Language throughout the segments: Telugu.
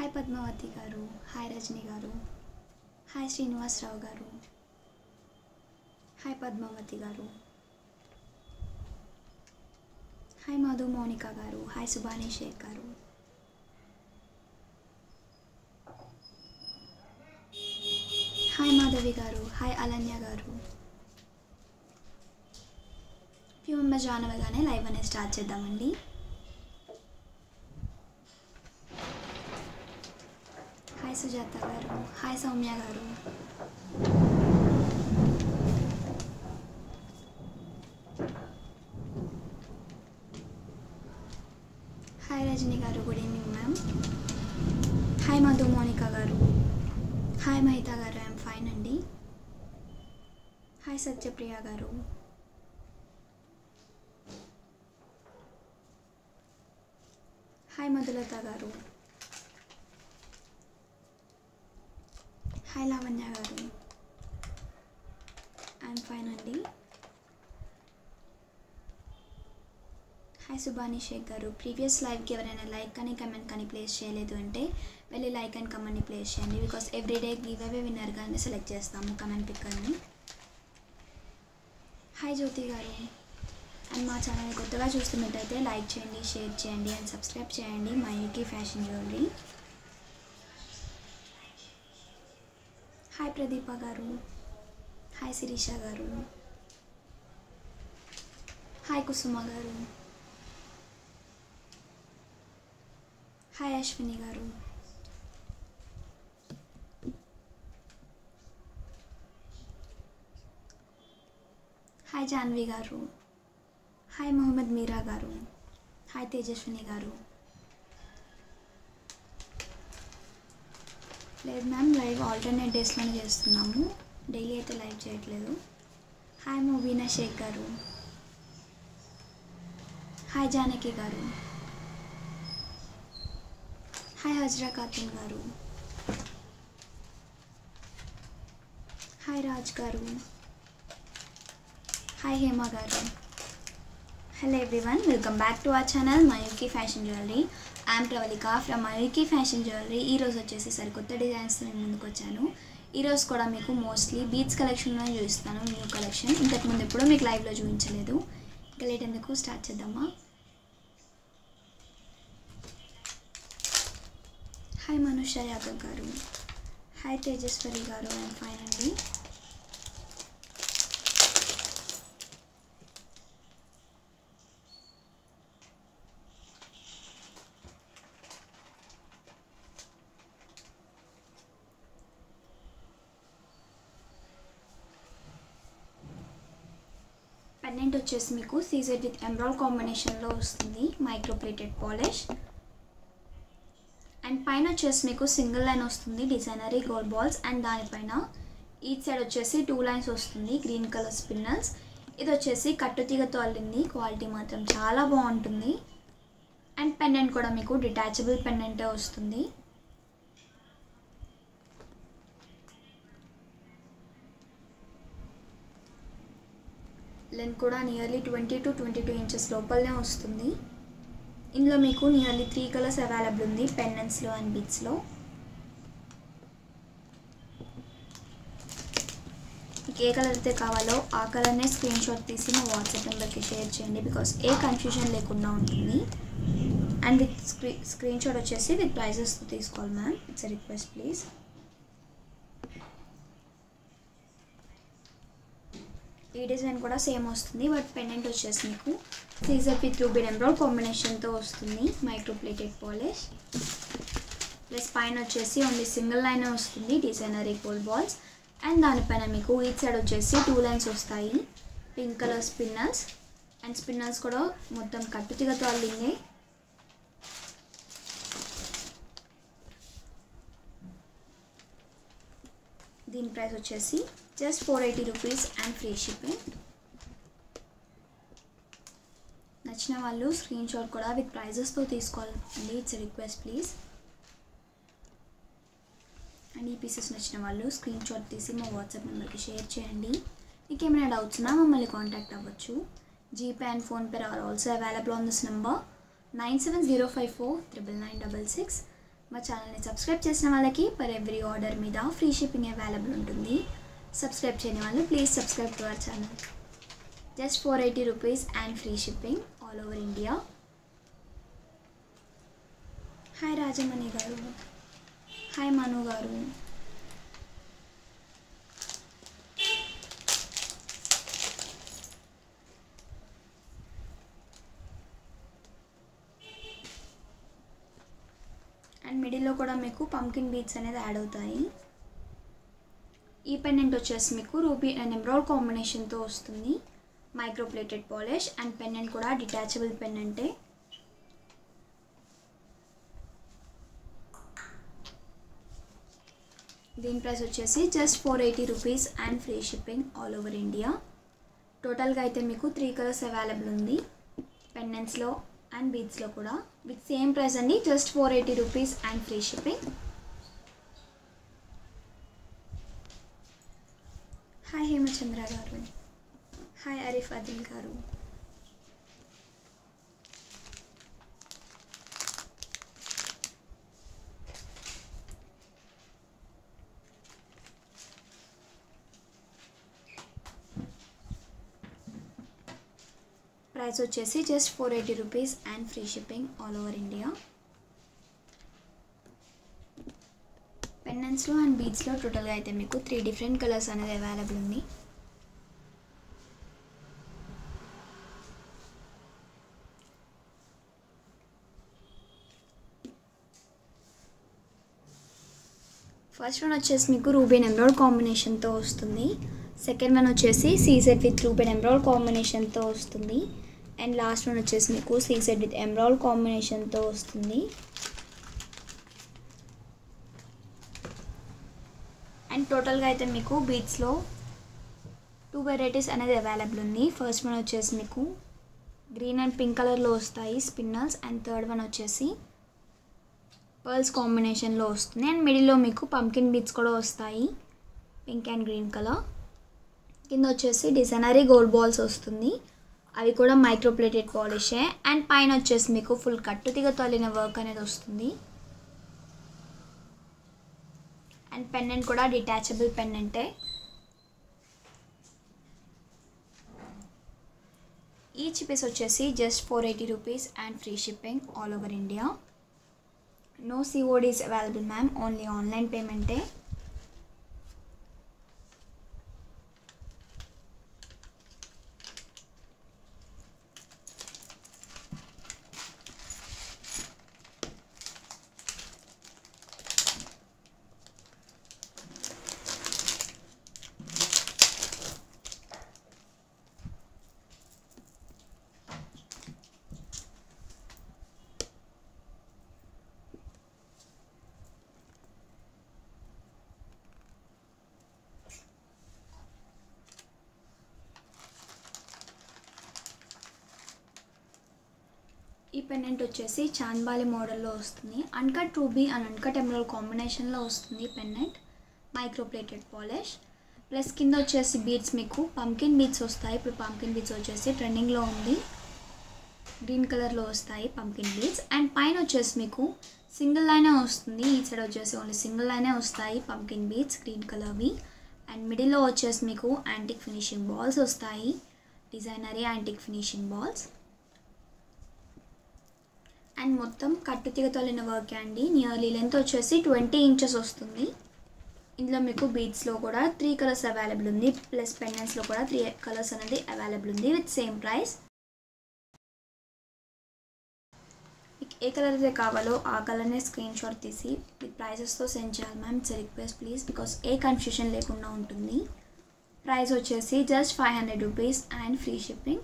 హాయ్ పద్మావతి గారు హాయ్ రజని గారు హాయ్ శ్రీనివాసరావు గారు హాయ్ పద్మావతి గారు హాయ్ మధు మౌనిక గారు హాయ్ సుబానీ షేక్ గారు హాయ్ మాధవి గారు hi Alanya garu few members join అవ్వగానే లైవ్ అనేది స్టార్ట్ చేద్దామండి hi Sujatha garu hi Soumya garu hi Rajani garu good evening ma'am hi Madhu Monika garu hi Mahitha garu I'm fine అండి hi Satyapriya garu hi Madhulatha garu hi Lavanya garu I'm fine అండి హాయ్ సుబానీ షేక్ గారు ప్రీవియస్ లైవ్కి ఎవరైనా లైక్ కానీ కమెంట్ కానీ ప్లేస్ చేయలేదు అంటే వెళ్ళి లైక్ అండ్ కమెంట్ని ప్లేస్ చేయండి because everyday giveaway winner కానీ సెలెక్ట్ చేస్తాము కమెంట్ పిక్కర్ని హాయ్ జ్యోతి గారు అండ్ మా ఛానల్ కొత్తగా చూస్తున్నట్టయితే లైక్ చేయండి షేర్ చేయండి అండ్ సబ్స్క్రైబ్ చేయండి Mayuki fashion jewellery hi Pradeepa garu hi Sirisha గారు హాయ్ కుసుమ గారు హాయ్ అశ్విని గారు హాయ్ జాన్వి గారు హాయ్ మొహమ్మద్ మీరా గారు హాయ్ తేజస్విని గారు లేదు మ్యామ్ లైవ్ ఆల్టర్నేట్ డేస్లోనే చేస్తున్నాము డైలీ అయితే లైవ్ చేయట్లేదు హాయ్ ముబీనా షేక్ గారు హాయ్ జానకి గారు హాయ్ హజ్రా ఖాతున్ గారు హాయ్ రాజ్ గారు hi Hema garu hello everyone welcome back to our channel Mayuki fashion jewellery I'm Pravallika from Mayuki fashion jewellery ఈరోజు వచ్చేసి సరికొత్త డిజైన్స్తో నేను ముందుకు వచ్చాను ఈరోజు కూడా మీకు మోస్ట్లీ బీట్స్ కలెక్షన్లో చూపిస్తాను న్యూ కలెక్షన్ ఇంతకుముందు ఎప్పుడూ మీకు లైవ్లో చూపించలేదు ఇంకా లేట్ ఎందుకు స్టార్ట్ చేద్దామా హాయ్ మనుష యాదవ్ గారు హాయ్ తేజస్వరి గారు ఐఎమ్ ఫైన్ అండి పెండెంట్ వచ్చేసి మీకు సీజెడ్ విత్ ఎమరాల్ కాంబినేషన్లో వస్తుంది మైక్రో ప్లేటెడ్ పాలిష్ అండ్ పైన వచ్చేసి మీకు సింగిల్ లైన్ వస్తుంది డిజైనరీ గోల్డ్ బాల్స్ అండ్ దానిపైన ఈచ్ సైడ్ వచ్చేసి టూ లైన్స్ వస్తుంది గ్రీన్ కలర్ స్పిన్నల్స్ ఇది వచ్చేసి కట్టుతీగతో అల్లింది క్వాలిటీ మాత్రం చాలా బాగుంటుంది అండ్ పెండెంట్ కూడా మీకు డిటాచబుల్ పెండెంటే వస్తుంది లెంత్ కూడా nearly twenty two twenty two inches లోపలనే వస్తుంది ఇందులో మీకు నియర్లీ త్రీ కలర్స్ అవైలబుల్ ఉంది పెండెంట్స్లో అండ్ బిట్స్లో మీకు ఏ కలర్ అయితే కావాలో ఆ కలర్నే స్క్రీన్ షాట్ తీసి మా వాట్సాప్ నెంబర్కి షేర్ చేయండి బికాస్ ఏ కన్ఫ్యూజన్ లేకుండా ఉంటుంది అండ్ విత్ స్క్రీ స్క్రీన్ షాట్ వచ్చేసి విత్ ప్రైజెస్తో తీసుకోవాలి మ్యామ్ ఇట్స్ రిక్వెస్ట్ ప్లీజ్ ఈ డిజైన్ కూడా సేమ్ వస్తుంది బట్ పెండెంట్ వచ్చేసి మీకు సీజర్ విత్ రూబిన్ ఎంబ్రాయిడ్ కాంబినేషన్తో వస్తుంది మైక్రో ప్లేటెడ్ పాలిష్ ప్లస్ పైన వచ్చేసి ఓన్లీ సింగిల్ లైన్ వస్తుంది డిజైనరీ గోల్డ్ బాల్స్ అండ్ దానిపైన మీకు ఈచ్ సైడ్ వచ్చేసి టూ లైన్స్ వస్తాయి pink colour spinners and spinners కూడా మొత్తం కట్టుతిగతో అల్లిందే దీని ప్రైస్ వచ్చేసి just four eighty rupees and free shipping నచ్చిన వాళ్ళు స్క్రీన్ షాట్ కూడా విత్ ప్రైజెస్తో తీసుకోవాలండి ఇట్స్ రిక్వెస్ట్ ప్లీజ్ అండ్ ఈ పీసెస్ నచ్చిన వాళ్ళు స్క్రీన్ షాట్ తీసి మా వాట్సాప్ నెంబర్కి షేర్ చేయండి మీకు ఏమైనా డౌట్స్ ఉన్నా మమ్మల్ని కాంటాక్ట్ అవ్వచ్చు GPay and PhonePe are also available on this number nine seven zero five four triple nine double six మా ఛానల్ని సబ్స్క్రైబ్ చేసిన వాళ్ళకి పర్ ఎవ్రీ ఆర్డర్ మీద ఫ్రీ షిప్పింగ్ అవైలబుల్ ఉంటుంది సబ్స్క్రైబ్ చేయని వాళ్ళు please subscribe to our channel just four eighty rupees and free shipping all over India hi Rajamani garu hi మను గారు అండ్ మిడిల్లో కూడా మీకు పంకిన్ బీట్స్ అనేది యాడ్ అవుతాయి ఈ పెండెంట్ వచ్చేసి మీకు రూబీ అండ్ ఎమ్రాయిడ్ కాంబినేషన్తో వస్తుంది micro plated polish and pendant కూడా డిటాచబుల్ పెండెంటే దీని ప్రైస్ వచ్చేసి just four eighty rupees and free shipping all over India టోటల్గా అయితే మీకు త్రీ కలర్స్ అవైలబుల్ ఉంది పెండెంట్స్లో అండ్ బీడ్స్లో కూడా విత్ సేమ్ ప్రైస్ అండి just four eighty rupees and free shipping hi Hemachandra garu hi Arif Adil garu price వచ్చేసి just four eighty rupees and free shipping all over India పెండెంట్స్లో అండ్ బీడ్స్లో టోటల్గా అయితే మీకు త్రీ డిఫరెంట్ కలర్స్ అనేది అవైలబుల్ ఉంది ఫస్ట్ వన్ వచ్చేసి మీకు రూబీన్ ఎమ్రాయిడ్ కాంబినేషన్తో వస్తుంది సెకండ్ వన్ వచ్చేసి సీసెట్ విత్ రూబీన్ ఎమ్రాయిడ్ కాంబినేషన్తో వస్తుంది అండ్ లాస్ట్ వన్ వచ్చేసి మీకు సీసెట్ విత్ ఎమ్రాయిడ్ కాంబినేషన్తో వస్తుంది అండ్ టోటల్గా అయితే మీకు బీట్స్లో టూ వెరైటీస్ అనేది అవైలబుల్ ఉంది ఫస్ట్ వన్ వచ్చేసి మీకు గ్రీన్ అండ్ పింక్ కలర్లో వస్తాయి స్పిన్నల్స్ అండ్ థర్డ్ వన్ వచ్చేసి పర్ల్స్ కాంబినేషన్లో వస్తుంది అండ్ మిడిల్లో మీకు పంకిన్ బీట్స్ కూడా వస్తాయి పింక్ అండ్ గ్రీన్ కలర్ కింద వచ్చేసి డిజైనరీ గోల్డ్ బాల్స్ వస్తుంది అవి కూడా మైక్రోప్లేటెడ్ పాలిషే అండ్ పైన వచ్చేసి మీకు ఫుల్ కట్టు తిగ తొలిన వర్క్ అనేది వస్తుంది అండ్ పెండెంట్ కూడా డిటాచబుల్ పెండెంటే ఈచ్ పీస్ వచ్చేసి just four eighty rupees and free shipping all over India no CODs available ma'am only online పేమెంటే ఈ పెండెంట్ వచ్చేసి చాంద్బాలి మోడల్లో వస్తుంది uncut ruby and uncut emerald కాంబినేషన్లో వస్తుంది పెండెంట్ మైక్రోప్లేటెడ్ పాలిష్ ప్లస్ కింద వచ్చేసి బీడ్స్ మీకు పంకిన్ బీడ్స్ వస్తాయి ఇప్పుడు పంకిన్ బీడ్స్ వచ్చేసి ట్రెండింగ్లో ఉంది గ్రీన్ కలర్లో వస్తాయి పంకిన్ బీడ్స్ అండ్ పైన వచ్చేసి మీకు సింగిల్ లైనే వస్తుంది ఈ సైడ్ వచ్చేసి ఓన్లీ సింగిల్ లైనే వస్తాయి పంకిన్ బీడ్స్ గ్రీన్ కలర్వి అండ్ మిడిల్లో వచ్చేసి మీకు యాంటిక్ ఫినిషింగ్ బాల్స్ వస్తాయి designer antique finishing balls and మొత్తం కట్టు తిగతోలిన వర్క్ అండి నియర్లీ లెంత్ వచ్చేసి ట్వంటీ ఇంచెస్ వస్తుంది ఇందులో మీకు బీడ్స్లో కూడా త్రీ కలర్స్ అవైలబుల్ ఉంది ప్లస్ పెండెంట్స్లో కూడా త్రీ కలర్స్ అనేది అవైలబుల్ ఉంది విత్ సేమ్ ప్రైస్ మీకు ఏ కలర్ అయితే కావాలో ఆ కలర్నే స్క్రీన్ షాట్ తీసి విత్ ప్రైజెస్తో సెండ్ చేయాలి ma'am it's request please because A confusion లేకుండా ఉంటుంది ప్రైస్ వచ్చేసి just five hundred rupees and free shipping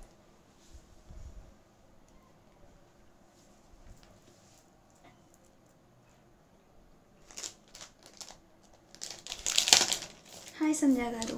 hi Sandhya garu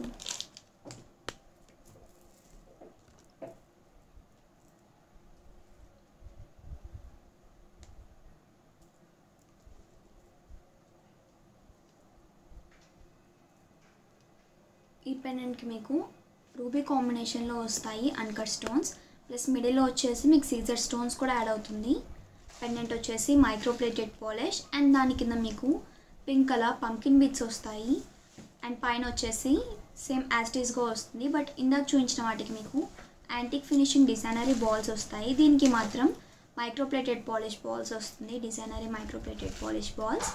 ఈ పెండెంట్కి మీకు రూబీ కాంబినేషన్లో వస్తాయి అన్కట్ స్టోన్స్ ప్లస్ మిడిల్లో వచ్చేసి మీకు సీజర్ స్టోన్స్ కూడా యాడ్ అవుతుంది పెండెంట్ వచ్చేసి మైక్రోప్లేటెడ్ పాలిష్ అండ్ దాని కింద మీకు పింక్ కలర్ పంకిన్ బీట్స్ వస్తాయి అండ్ పైన వచ్చేసి సేమ్ యాస్టీస్గా వస్తుంది బట్ ఇందాక చూపించిన వాటికి మీకు యాంటిక్ ఫినిషింగ్ డిజైనరీ బాల్స్ వస్తాయి దీనికి మాత్రం మైక్రోప్లేటెడ్ పాలిష్ బాల్స్ వస్తుంది designery micro plated polish balls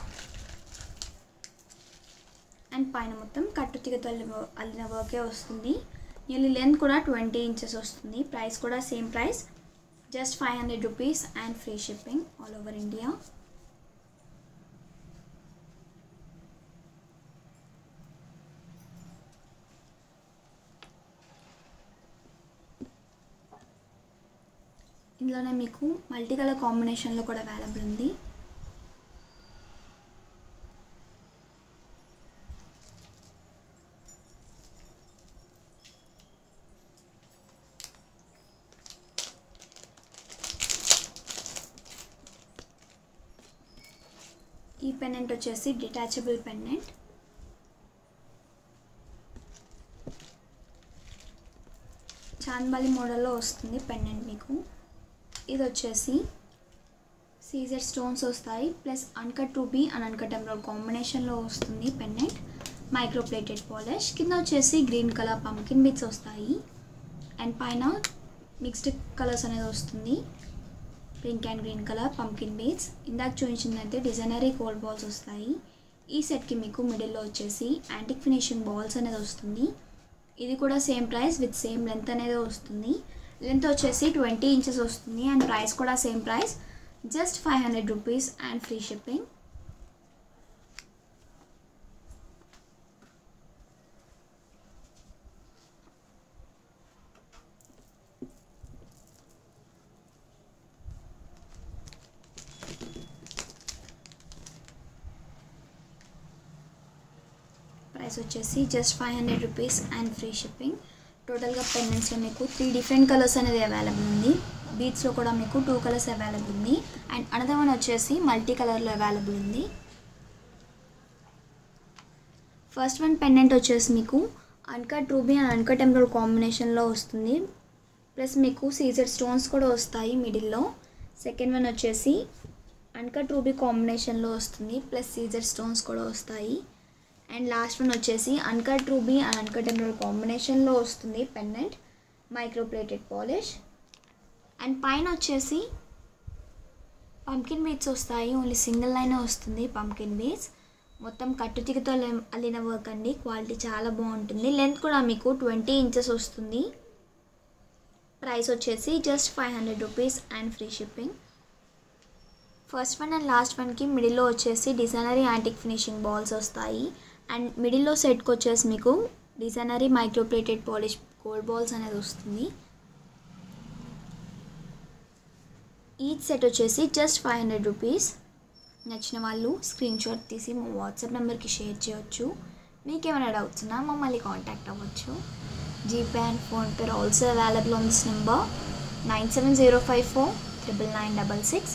and పైన మొత్తం కట్టుతిగతో అల్లిన అల్లిన వర్కే వస్తుంది దీని లెంత్ కూడా ట్వంటీ ఇంచెస్ వస్తుంది ప్రైస్ కూడా same price just five hundred rupees and free shipping all over India ఇందులోనే మీకు మల్టీ కలర్ కాంబినేషన్లో కూడా అవైలబుల్ ఉంది ఈ పెండెంట్ వచ్చేసి డిటాచబుల్ పెండెంట్ చాంద్బాలి మోడల్లో వస్తుంది పెండెంట్ మీకు ఇది వచ్చేసి సీజర్ స్టోన్స్ వస్తాయి plus uncut ruby and uncut emerald కాంబినేషన్లో వస్తుంది పెండెంట్ మైక్రోప్లేటెడ్ పాలిష్ కింద వచ్చేసి గ్రీన్ కలర్ పంకిన్ బిట్స్ వస్తాయి అండ్ పైన మిక్స్డ్ కలర్స్ అనేది వస్తుంది pink and green colour pumpkin beads ఇందాక చూపించిందైతే డిజైనరీ గోల్డ్ బాల్స్ వస్తాయి ఈ సెట్కి మీకు మిడిల్లో వచ్చేసి యాంటిక్ ఫినిషింగ్ బాల్స్ అనేది వస్తుంది ఇది కూడా same price with same length అనేది వస్తుంది లెంత్ వచ్చేసి ట్వంటీ ఇంచెస్ వస్తుంది అండ్ ప్రైస్ కూడా same price just five hundred rupees and free shipping price వచ్చేసి just five hundred rupees and free shipping టోటల్గా పెండెంట్స్లో మీకు త్రీ డిఫరెంట్ కలర్స్ అనేది అవైలబుల్ ఉంది బీట్స్లో కూడా మీకు టూ కలర్స్ అవైలబుల్ ఉంది అండ్ అనదర్ వన్ వచ్చేసి మల్టీ కలర్లో అవైలబుల్ ఉంది ఫస్ట్ వన్ పెండెంట్ వచ్చేసి మీకు uncut ruby and uncut emerald కాంబినేషన్లో వస్తుంది ప్లస్ మీకు సీజర్ స్టోన్స్ కూడా వస్తాయి మిడిల్లో సెకండ్ వన్ వచ్చేసి అన్కట్ రూబీ కాంబినేషన్లో వస్తుంది ప్లస్ సీజర్ స్టోన్స్ కూడా వస్తాయి అండ్ లాస్ట్ వన్ వచ్చేసి uncut ruby and uncut emerald కాంబినేషన్లో వస్తుంది పెండెంట్ మైక్రోప్లేటెడ్ పాలిష్ అండ్ పైన వచ్చేసి పంకిన్ బీట్స్ వస్తాయి ఓన్లీ సింగిల్ లైన్ వస్తుంది పంకిన్ బీట్స్ మొత్తం కట్టుతికతో లెం- అల్లిన వర్క్ అండి క్వాలిటీ చాలా బాగుంటుంది లెంత్ కూడా మీకు ట్వంటీ ఇంచెస్ వస్తుంది ప్రైస్ వచ్చేసి just five hundred rupees and free shipping first one and last వన్కి మిడిల్లో వచ్చేసి డిజైనరీ యాంటిక్ ఫినిషింగ్ బాల్స్ వస్తాయి అండ్ మిడిల్లో సెట్కి వచ్చేసి మీకు designer micro plated polish gold balls అనేది వస్తుంది ఈచ్ సెట్ వచ్చేసి జస్ట్ ఫైవ్ హండ్రెడ్ రూపీస్ నచ్చిన వాళ్ళు స్క్రీన్ షాట్ తీసి మా వాట్సాప్ నెంబర్కి షేర్ చేయొచ్చు మీకు ఏమైనా డౌట్స్ ఉన్నా మమ్మల్ని కాంటాక్ట్ అవ్వచ్చు GPay and PhonePe also available on this number nine seven zero five four triple nine double six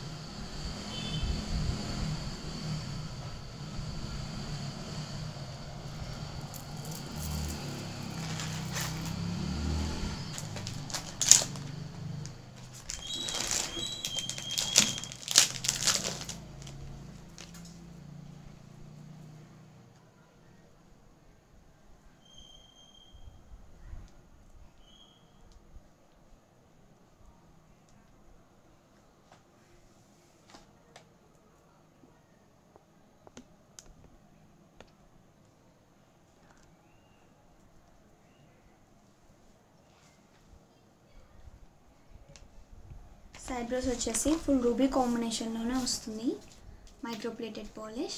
side బ్రోస్ వచ్చేసి ఫుల్ రూబీ కాంబినేషన్లోనే వస్తుంది మైక్రోప్లేటెడ్ పాలిష్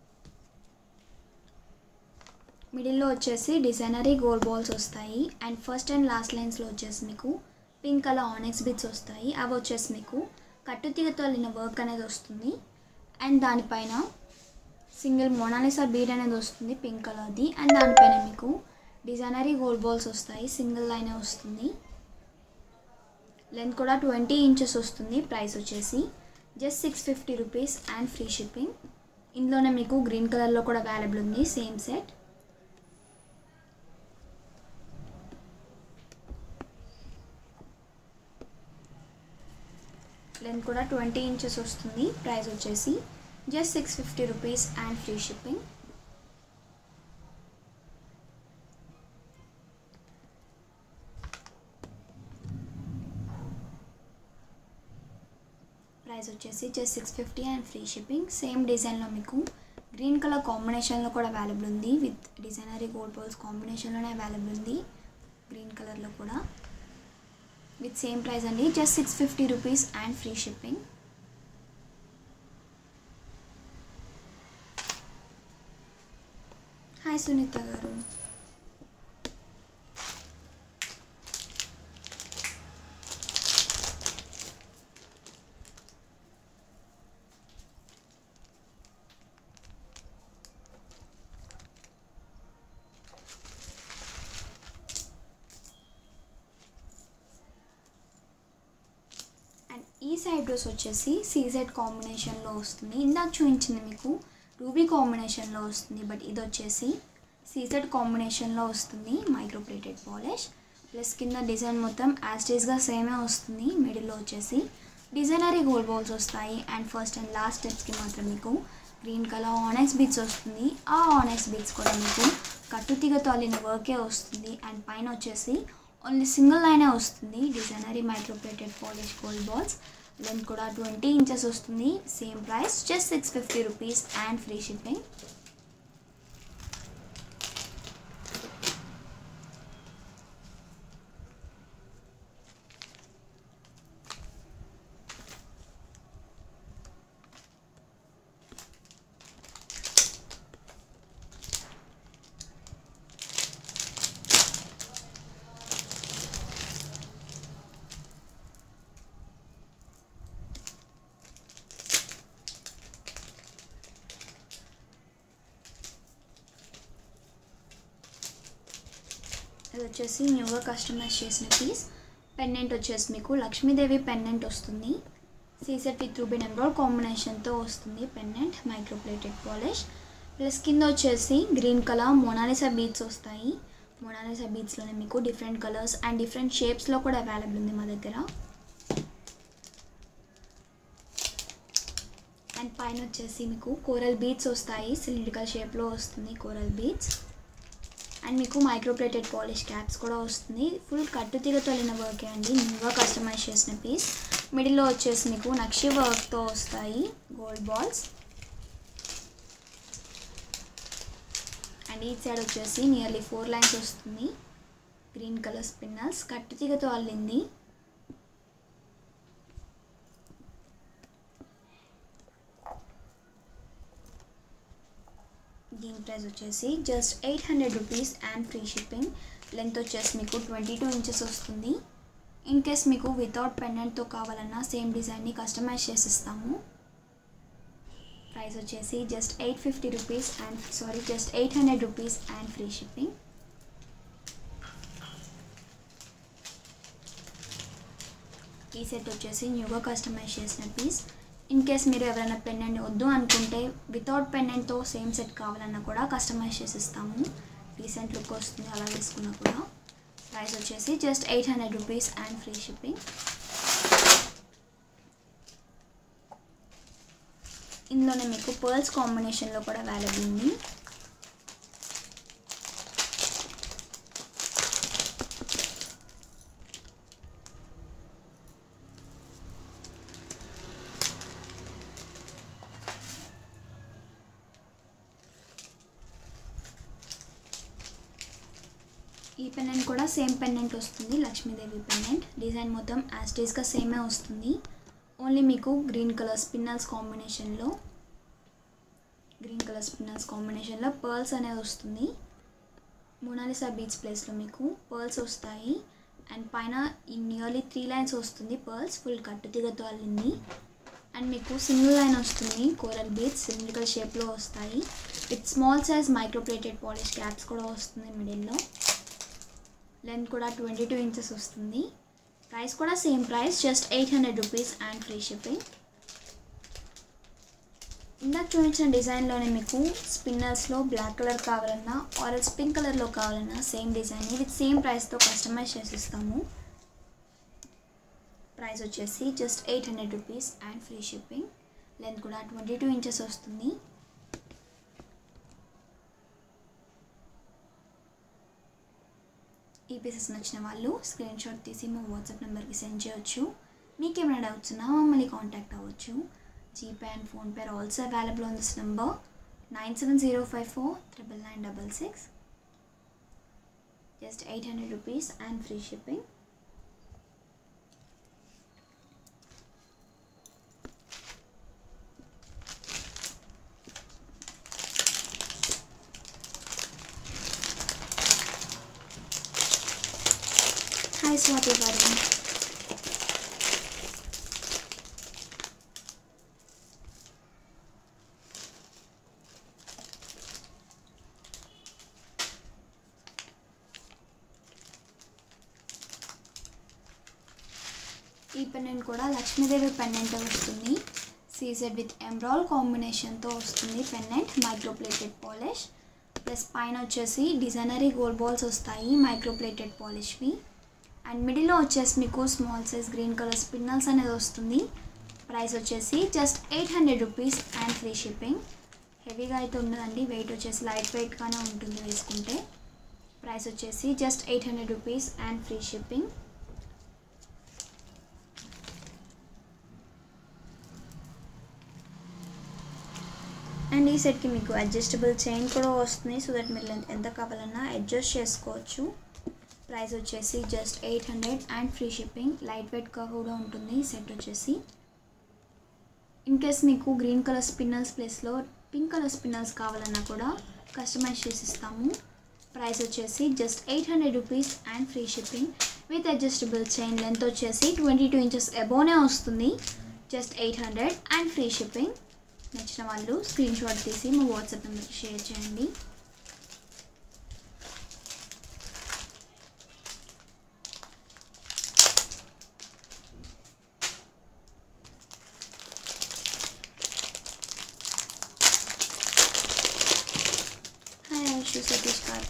మిడిల్లో వచ్చేసి డిజైనరీ గోల్డ్ బాల్స్ వస్తాయి అండ్ ఫస్ట్ అండ్ లాస్ట్ లైన్స్లో వచ్చేసి మీకు పింక్ కలర్ ఆనెక్స్ బిట్స్ వస్తాయి అవి వచ్చేసి మీకు కట్టుతీగతో వెళ్ళిన వర్క్ అనేది వస్తుంది అండ్ దానిపైన సింగిల్ మొనాలిసా బీడ్ అనేది వస్తుంది పింక్ కలర్ది అండ్ దానిపైన మీకు డిజైనరీ గోల్డ్ బాల్స్ వస్తాయి సింగిల్ లైనే వస్తుంది లెంత్ కూడా ట్వంటీ ఇంచెస్ వస్తుంది ప్రైస్ వచ్చేసి just six fifty rupees and free shipping ఇందులోనే మీకు గ్రీన్ కలర్లో కూడా అవైలబుల్ ఉంది సేమ్ సెట్ లెంత్ కూడా ట్వంటీ ఇంచెస్ వస్తుంది ప్రైస్ వచ్చేసి just six fifty rupees and free shipping price వచ్చేసి just six fifty and free shipping same డిజైన్లో మీకు గ్రీన్ కలర్ కాంబినేషన్లో కూడా అవైలబుల్ ఉంది విత్ డిజైనరీ గోల్డ్ బాల్స్ కాంబినేషన్లోనే అవైలబుల్ ఉంది గ్రీన్ కలర్లో కూడా విత్ సేమ్ ప్రైస్ అండి just six fifty rupees and free shipping hi Sunitha గారు అండ్ ఈ సైడ్ డ్రెస్ వచ్చేసి సీజెడ్ కాంబినేషన్లో వస్తుంది ఇందాక చూపించింది మీకు రూబీ కాంబినేషన్లో వస్తుంది బట్ ఇది వచ్చేసి సీజెడ్ కాంబినేషన్లో వస్తుంది మైక్రో ప్లేటెడ్ పాలిష్ ప్లస్ కింద డిజైన్ మొత్తం యాస్టేజ్గా సేమే వస్తుంది మిడిల్లో వచ్చేసి డిజైనరీ గోల్డ్ బాల్స్ వస్తాయి అండ్ ఫస్ట్ అండ్ లాస్ట్ స్టెప్స్కి మాత్రం మీకు గ్రీన్ కలర్ ఆనెక్స్ బీట్స్ వస్తుంది ఆ ఆనెక్స్ బీట్స్ కూడా మీకు కట్టుతీగతో అల్లిన వర్కే వస్తుంది అండ్ పైన వచ్చేసి ఓన్లీ సింగిల్ లైనే వస్తుంది designery micro plated polish gold balls length కూడా ట్వంటీ ఇంచెస్ వస్తుంది same price just six fifty rupees and free shipping ఇది వచ్చేసి న్యూగా కస్టమైజ్ చేసిన పీస్ పెండెంట్ వచ్చేసి మీకు లక్ష్మీదేవి పెండెంట్ వస్తుంది సీసెట్ విత్ రూబిన్ ఎంబ్రాయిడ్ కాంబినేషన్తో వస్తుంది పెండెంట్ మైక్రోప్లేటెడ్ పాలిష్ ప్లస్ కింద వచ్చేసి గ్రీన్ కలర్ మొనాలిసా బీట్స్ వస్తాయి మొనాలిసా బీట్స్లోనే మీకు డిఫరెంట్ కలర్స్ అండ్ డిఫరెంట్ షేప్స్లో కూడా అవైలబుల్ ఉంది మా దగ్గర అండ్ పైన వచ్చేసి మీకు కోరల్ బీట్స్ వస్తాయి సిలిండ్రికల్ షేప్లో వస్తుంది కోరల్ బీట్స్ అండ్ మీకు మైక్రోప్లేటెడ్ పాలిష్ క్యాప్స్ కూడా వస్తుంది ఫుల్ కట్టు తిరగతలిన వర్కే అండి న్యూగా కస్టమైజ్ చేసిన పీస్ మిడిల్లో వచ్చేసి మీకు నక్షి వర్క్తో వస్తాయి గోల్డ్ బాల్స్ అండ్ ఈ సైడ్ వచ్చేసి నియర్లీ ఫోర్ లైన్స్ వస్తుంది గ్రీన్ కలర్ స్పిన్నర్స్ కట్టు తీగతో అల్లింది దీని ప్రైస్ వచ్చేసి just eight hundred rupees and free shipping length వచ్చేసి మీకు ట్వంటీ టూ ఇంచెస్ వస్తుంది ఇన్ కేస్ మీకు వితౌట్ పెండెంట్తో కావాలన్నా సేమ్ డిజైన్ని కస్టమైజ్ చేసిస్తాము ప్రైస్ వచ్చేసి just eight fifty rupees and sorry just eight hundred rupees and free shipping ఈ సెట్ వచ్చేసి న్యూగా కస్టమైజ్ చేసిన పీస్ ఇన్ కేస్ మీరు ఎవరైనా పెండెంట్ వద్దు అనుకుంటే వితౌట్ పెండెంట్తో సేమ్ సెట్ కావాలన్నా కూడా కస్టమైజ్ చేసి ఇస్తాము డీసెంట్ లుక్ వస్తుంది అలా వేసుకున్నా కూడా ప్రైస్ వచ్చేసి just eight hundred rupees and free shipping ఇందులోనే మీకు పర్ల్స్ కాంబినేషన్లో కూడా అవైలబుల్ ఉంది ఈ పెండెంట్ కూడా సేమ్ పెండెంట్ వస్తుంది లక్ష్మీదేవి పెండెంట్ డిజైన్ మొత్తం యాస్టేజ్గా సేమే వస్తుంది ఓన్లీ మీకు గ్రీన్ కలర్ స్పిన్నల్స్ కాంబినేషన్లో గ్రీన్ కలర్ స్పిన్నల్స్ కాంబినేషన్లో పర్ల్స్ అనేది వస్తుంది మొనాలిసా బీచ్ ప్లేస్లో మీకు పర్ల్స్ వస్తాయి అండ్ పైన ఈ నియర్లీ త్రీ లైన్స్ వస్తుంది పర్ల్స్ ఫుల్ కట్టు తిగతో అల్లింది అండ్ మీకు సింగిల్ లైన్ వస్తుంది కోరల్ బీచ్ సిలిండ్రికల్ షేప్లో వస్తాయి with small size micro plated polish caps కూడా వస్తుంది మిడిల్లో లెంత్ కూడా ట్వంటీ టూ ఇంచెస్ వస్తుంది ప్రైస్ కూడా same price just eight hundred rupees and free shipping ఇందాక చూపించిన డిజైన్లోనే మీకు స్పిన్నర్స్లో బ్లాక్ కలర్ కావాలన్నా ఆర్ పింక్ కలర్లో కావాలన్నా సేమ్ డిజైన్ విత్ సేమ్ ప్రైస్తో కస్టమైజ్ చేసి ఇస్తాము ప్రైస్ వచ్చేసి just eight hundred rupees and free shipping length కూడా ట్వంటీ టూ ఇంచెస్ వస్తుంది ఈ పీసెస్ నచ్చిన వాళ్ళు స్క్రీన్ షాట్ తీసి మా వాట్సాప్ నెంబర్కి సెండ్ చేయొచ్చు మీకు ఏమైనా డౌట్స్ ఉన్నా మమ్మల్ని కాంటాక్ట్ అవ్వచ్చు GPay and PhonePe are also available on this number nine seven zero five four triple nine double six just eight hundred rupees and free shipping hi Swathi గారు ఈ పెన్నెంట్ కూడా లక్ష్మీదేవి పెన్నెంట్ వస్తుంది సీజెడ్ విత్ ఎంబ్రాల్ కాంబినేషన్తో వస్తుంది పెన్నెంట్ మైక్రోప్లేటెడ్ పాలిష్ ప్లస్ పైన వచ్చేసి డిజైనరీ గోల్డ్ బాల్స్ వస్తాయి మైక్రోప్లేటెడ్ పాలిష్వి అండ్ మిడిల్లో వచ్చేసి మీకు small size green colour spinels అనేది వస్తుంది ప్రైస్ వచ్చేసి just eight hundred rupees and free shipping హెవీగా అయితే ఉండదండి వెయిట్ వచ్చేసి లైట్ వెయిట్గానే ఉంటుంది వేసుకుంటే ప్రైస్ వచ్చేసి just eight hundred rupees and free shipping and ఈ సెట్కి మీకు అడ్జస్టబుల్ చైన్ కూడా వస్తుంది సో దట్ మీరు ఎంత కావాలన్నా అడ్జస్ట్ చేసుకోవచ్చు ప్రైస్ వచ్చేసి just eight hundred and free shipping light వెయిట్గా కూడా ఉంటుంది ఈ సెట్ వచ్చేసి ఇన్ కేస్ మీకు గ్రీన్ కలర్ స్పిన్నల్స్ ప్లేస్లో పింక్ కలర్ స్పిన్నల్స్ కావాలన్నా కూడా కస్టమైజ్ చేసి ఇస్తాము ప్రైస్ వచ్చేసి just eight hundred rupees and free shipping with adjustable chain length వచ్చేసి ట్వంటీ టూ ఇంచెస్ అబోనే వస్తుంది just eight hundred and free shipping నచ్చిన వాళ్ళు స్క్రీన్ షాట్ తీసి మా వాట్సాప్ నెంబర్కి షేర్ చేయండి హాయ్ ఐషు సతీష్ గారు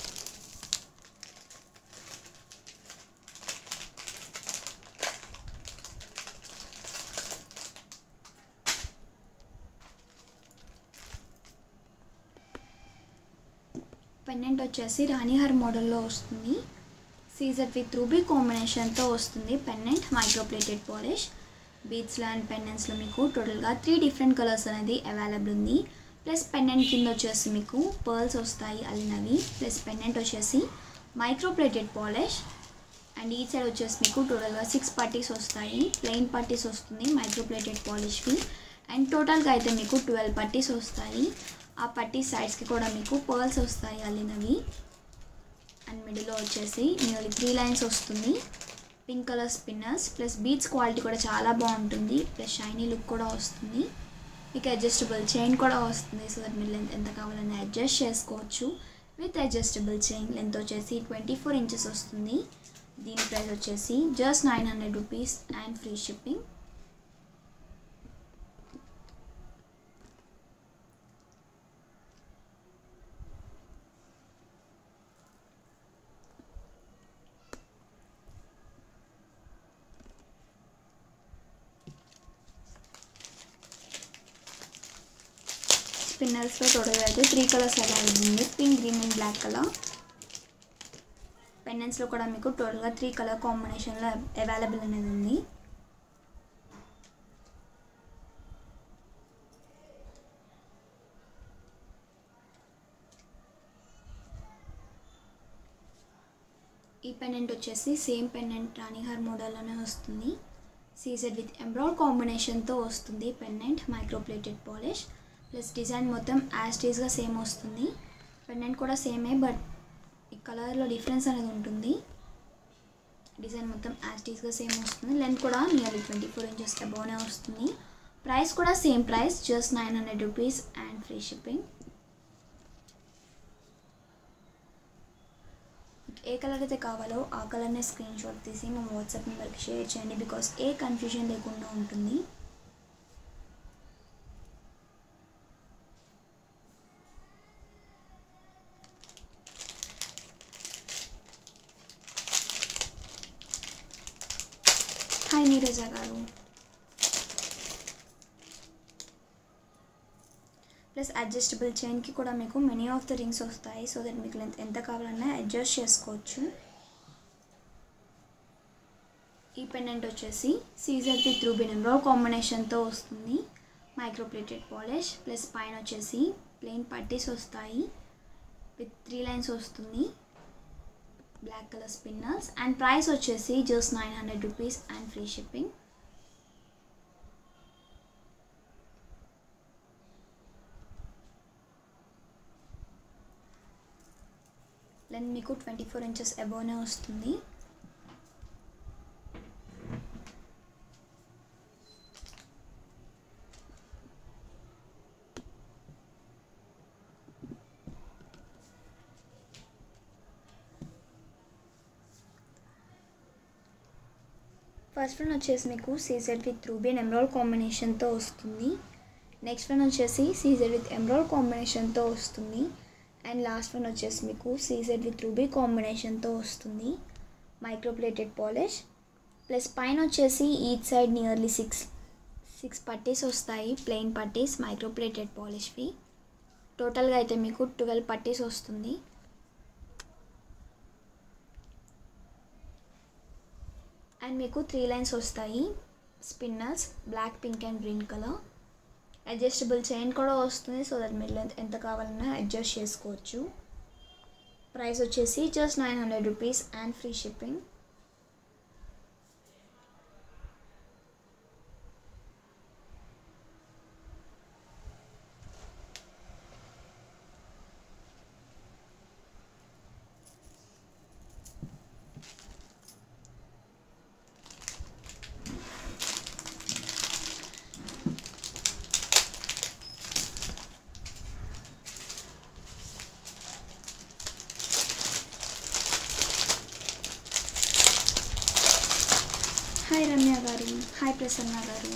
పెన్నెంట్ వచ్చేసి రాణిహార్ మోడల్లో వస్తుంది సీజర్ విత్ రూబీ కాంబినేషన్తో వస్తుంది పెన్నెంట్ మైక్రోప్లేటెడ్ పాలిష్ బీట్స్లో అండ్ పెన్నెంట్స్లో మీకు టోటల్గా త్రీ డిఫరెంట్ కలర్స్ అనేది అవైలబుల్ ఉంది ప్లస్ పెన్నెంట్ కింద వచ్చేసి మీకు పర్ల్స్ వస్తాయి అల్లినవి ప్లస్ పెన్నెంట్ వచ్చేసి మైక్రోప్లేటెడ్ పాలిష్ అండ్ ఈ సైడ్ వచ్చేసి మీకు టోటల్గా సిక్స్ పట్టీస్ వస్తాయి ప్లెయిన్ పట్టీస్ వస్తుంది మైక్రోప్లేటెడ్ పాలిష్వి అండ్ టోటల్గా అయితే మీకు ట్వెల్వ్ పట్టీస్ వస్తాయి ఆ పట్టీ సైడ్స్కి కూడా మీకు పర్ల్స్ వస్తాయి అల్లినవి అండ్ మిడిల్లో వచ్చేసి నియర్లీ త్రీ లైన్స్ వస్తుంది pink colour spinners plus beads quality కూడా చాలా బాగుంటుంది ప్లస్ షైనీ లుక్ కూడా వస్తుంది మీకు అడ్జస్టబుల్ చైన్ కూడా వస్తుంది సో దట్ మీరు లెంత్ ఎంత కావాలని అడ్జస్ట్ చేసుకోవచ్చు విత్ అడ్జస్టబుల్ చైన్ లెంత్ వచ్చేసి ట్వంటీ ఫోర్ ఇంచెస్ వస్తుంది దీని ప్రైస్ వచ్చేసి just nine hundred rupees and free shipping స్పిన్నర్స్లో టోటల్గా అయితే త్రీ కలర్స్ అవైలబుల్ ఉంది pink green and black colour పెండెంట్స్లో కూడా మీకు టోటల్గా త్రీ కలర్ కాంబినేషన్లో అవైలబుల్ అనేది ఉంది ఈ పెండెంట్ వచ్చేసి సేమ్ పెండెంట్ రాణిహార్ మోడల్లోనే వస్తుంది సీజెడ్ విత్ ఎంబ్రాయిడ్ కాంబినేషన్తో వస్తుంది pendant micro plated polish plus design మొత్తం యాస్టీస్గా సేమ్ వస్తుంది పెండెంట్ కూడా సేమే బట్ ఈ కలర్లో డిఫరెన్స్ అనేది ఉంటుంది డిజైన్ మొత్తం యాస్టీస్గా సేమ్ వస్తుంది లెంత్ కూడా నియర్లీ ట్వంటీ ఫోర్ ఇంచెస్ అబౌనే వస్తుంది ప్రైస్ కూడా same price just nine hundred rupees and free shipping ఏ కలర్ అయితే కావాలో ఆ కలర్నే స్క్రీన్ షాట్ తీసి మా వాట్సాప్ నెంబర్కి షేర్ చేయండి బికాస్ ఏ కన్ఫ్యూజన్ లేకుండా ఉంటుంది హాయ్ మీ హాయ్ రజా గారు ప్లస్ అడ్జస్టబుల్ చైన్కి కూడా మీకు మెనీ ఆఫ్ ద రింగ్స్ వస్తాయి సో దట్ మీకు లెంత్ ఎంత కావాలన్నా అడ్జస్ట్ చేసుకోవచ్చు ఈ పెండెంట్ వచ్చేసి సీజర్ విత్ రూబిన్ ఎంబ్రాయిడ్ కాంబినేషన్తో వస్తుంది మైక్రోప్లేటెడ్ పాలిష్ ప్లస్ పైన వచ్చేసి ప్లెయిన్ పట్టీస్ వస్తాయి విత్ త్రీ లైన్స్ వస్తుంది black colour spinners and price వచ్చేసి just nine hundred rupees and free shipping length మీకు ట్వంటీ ఫోర్ ఇంచెస్ అబోనే వస్తుంది ఫస్ట్ వన్ వచ్చేసి మీకు సీజెడ్ విత్ రూబీ అండ్ ఎమ్రాయిడ్ కాంబినేషన్తో వస్తుంది నెక్స్ట్ వన్ వచ్చేసి సీజెడ్ విత్ ఎమ్రాయిడ్ కాంబినేషన్తో వస్తుంది అండ్ లాస్ట్ వన్ వచ్చేసి మీకు సీజెడ్ విత్ రూబీ కాంబినేషన్తో వస్తుంది మైక్రోప్లేటెడ్ పాలిష్ ప్లస్ పైన వచ్చేసి each side nearly six six పట్టీస్ వస్తాయి ప్లెయిన్ పట్టీస్ మైక్రోప్లేటెడ్ పాలిష్వి టోటల్గా అయితే మీకు ట్వెల్వ్ పట్టీస్ వస్తుంది అండ్ మీకు త్రీ లైన్స్ వస్తాయి spinners black pink and green colour adjustable chain కూడా వస్తుంది సో దట్ మీరు లెంత్ ఎంత కావాలన్నా అడ్జస్ట్ చేసుకోవచ్చు ప్రైస్ వచ్చేసి just nine hundred rupees and free shipping hi Ramya గారు హాయ్ ప్రసన్న గారు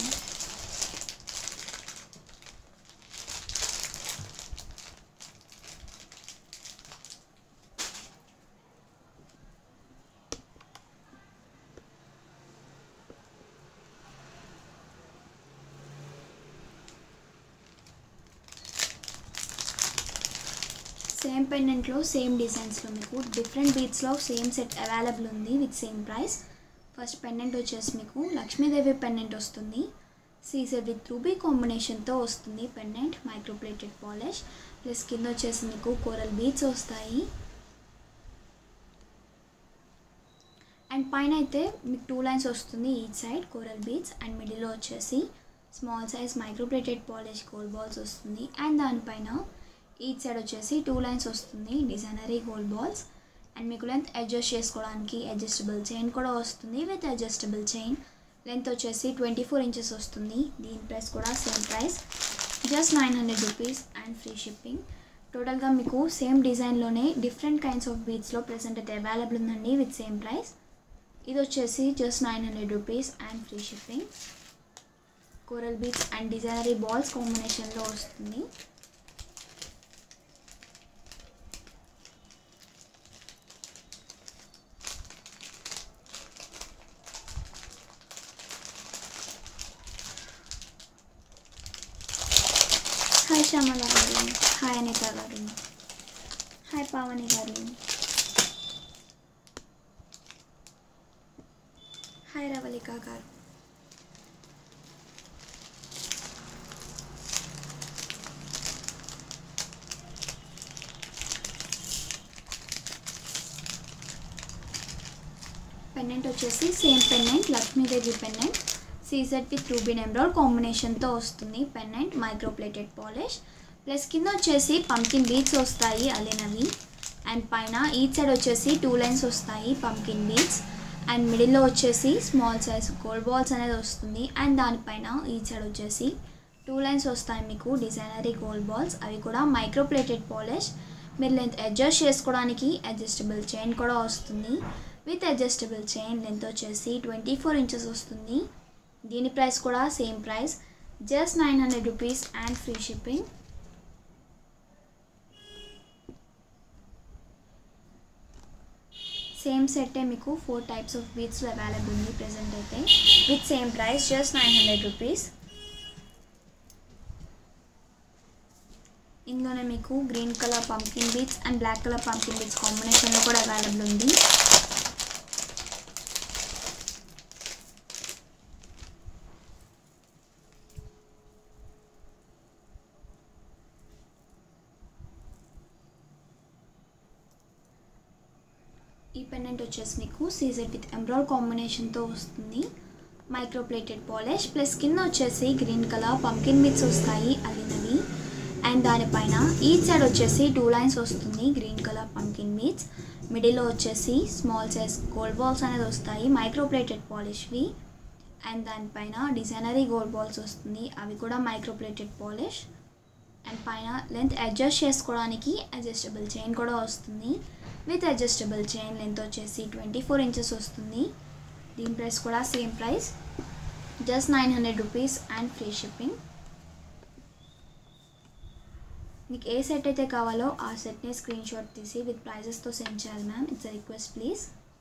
సేమ్ పెండెంట్లో సేమ్ డిజైన్స్లో మీకు డిఫరెంట్ బీట్స్లో సేమ్ సెట్ అవైలబుల్ ఉంది with same price first pendant వచ్చేసి మీకు లక్ష్మీదేవి పెండెంట్ వస్తుంది సీజర్ విత్ రూబీ కాంబినేషన్తో వస్తుంది పెండెంట్ మైక్రోప్లేటెడ్ పాలిష్ ప్లస్ కింద వచ్చేసి మీకు కోరల్ బీట్స్ వస్తాయి అండ్ పైన అయితే మీకు టూ లైన్స్ వస్తుంది each side coral beads and మిడిల్లో వచ్చేసి small size micro plated polish gold balls వస్తుంది అండ్ దానిపైన ఈచ్ సైడ్ వచ్చేసి టూ లైన్స్ వస్తుంది డిజైనరీ గోల్డ్ బాల్స్ అండ్ మీకు లెంత్ అడ్జస్ట్ చేసుకోవడానికి అడ్జస్టబుల్ చైన్ కూడా వస్తుంది విత్ అడ్జస్టబుల్ చైన్ లెంత్ వచ్చేసి ట్వంటీ ఫోర్ ఇంచెస్ వస్తుంది దీని ప్రైస్ కూడా same price just nine hundred rupees and free shipping టోటల్గా మీకు సేమ్ డిజైన్లోనే డిఫరెంట్ కైండ్స్ ఆఫ్ బీట్స్లో ప్రెసెంట్ అయితే అవైలబుల్ ఉందండి విత్ సేమ్ ప్రైస్ ఇది వచ్చేసి just nine hundred rupees and free shipping coral beads and డిజైనరీ బాల్స్ కాంబినేషన్లో వస్తుంది హాయ్ శ్యామల గారు హాయ్ అనిత గారు హాయ్ పావని గారు హాయ్ రవళిక గారు పెండెంట్ వచ్చేసి same pendant Lakshmidevi pendant CZ with Rubin ఎంబ్రాయిడ్ కాంబినేషన్తో వస్తుంది పెండెంట్ మైక్రోప్లేటెడ్ పాలిష్ ప్లస్ కింద వచ్చేసి పంకిన్ బీట్స్ వస్తాయి అలినవి అండ్ పైన ఈచ్ సైడ్ వచ్చేసి టూ లైన్స్ వస్తాయి పంకిన్ బీట్స్ అండ్ మిడిల్లో వచ్చేసి స్మాల్ సైజ్ గోల్డ్ బాల్స్ అనేది వస్తుంది అండ్ దానిపైన ఈచ్ సైడ్ వచ్చేసి టూ లైన్స్ వస్తాయి మీకు డిజైనరీ గోల్డ్ బాల్స్ అవి కూడా మైక్రోప్లేటెడ్ పాలిష్ మీరు లెంత్ అడ్జస్ట్ చేసుకోవడానికి అడ్జస్టబుల్ చైన్ కూడా వస్తుంది విత్ అడ్జస్టబుల్ చైన్ లెంత్ వచ్చేసి ట్వంటీ ఫోర్ ఇంచెస్ వస్తుంది దీని ప్రైస్ కూడా same price just nine hundred rupees and free shipping same సెట్టే మీకు ఫోర్ టైప్స్ ఆఫ్ బీట్స్లో అవైలబుల్ ఉంది ప్రజెంట్ అయితే with same price just nine hundred rupees ఇందులోనే మీకు green colour pumpkin beads and black colour pumpkin beads కాంబినేషన్లో కూడా అవైలబుల్ ఉంది ఈ పెండెంట్ వచ్చేసి మీకు సీజెడ్ విత్ ఎంబ్రాయిడ్ కాంబినేషన్తో వస్తుంది మైక్రో ప్లేటెడ్ పాలిష్ ప్లస్ కింద వచ్చేసి గ్రీన్ కలర్ పంకిన్ మిక్స్ వస్తాయి అల్లినవి అండ్ దానిపైన ఈ సైడ్ వచ్చేసి టూ లైన్స్ వస్తుంది గ్రీన్ కలర్ పంకిన్ మీట్స్ మిడిల్లో వచ్చేసి స్మాల్ సైజ్ గోల్డ్ బాల్స్ అనేది వస్తాయి మైక్రో ప్లేటెడ్ పాలిష్వి అండ్ దానిపైన డిజైనరీ గోల్డ్ బాల్స్ వస్తుంది అవి కూడా మైక్రో ప్లేటెడ్ పాలిష్ అండ్ పైన లెంత్ అడ్జస్ట్ చేసుకోవడానికి అడ్జస్టబుల్ చైన్ కూడా వస్తుంది విత్ అడ్జస్టబుల్ చైన్ లెంత్ వచ్చేసి ట్వంటీ ఫోర్ ఇంచెస్ వస్తుంది దీని ప్రైస్ కూడా same price just nine hundred rupees and free shipping మీకు ఏ సెట్ అయితే కావాలో ఆ సెట్ని స్క్రీన్ షాట్ తీసి విత్ ప్రైజెస్తో సెండ్ చేయాలి ma'am it's request please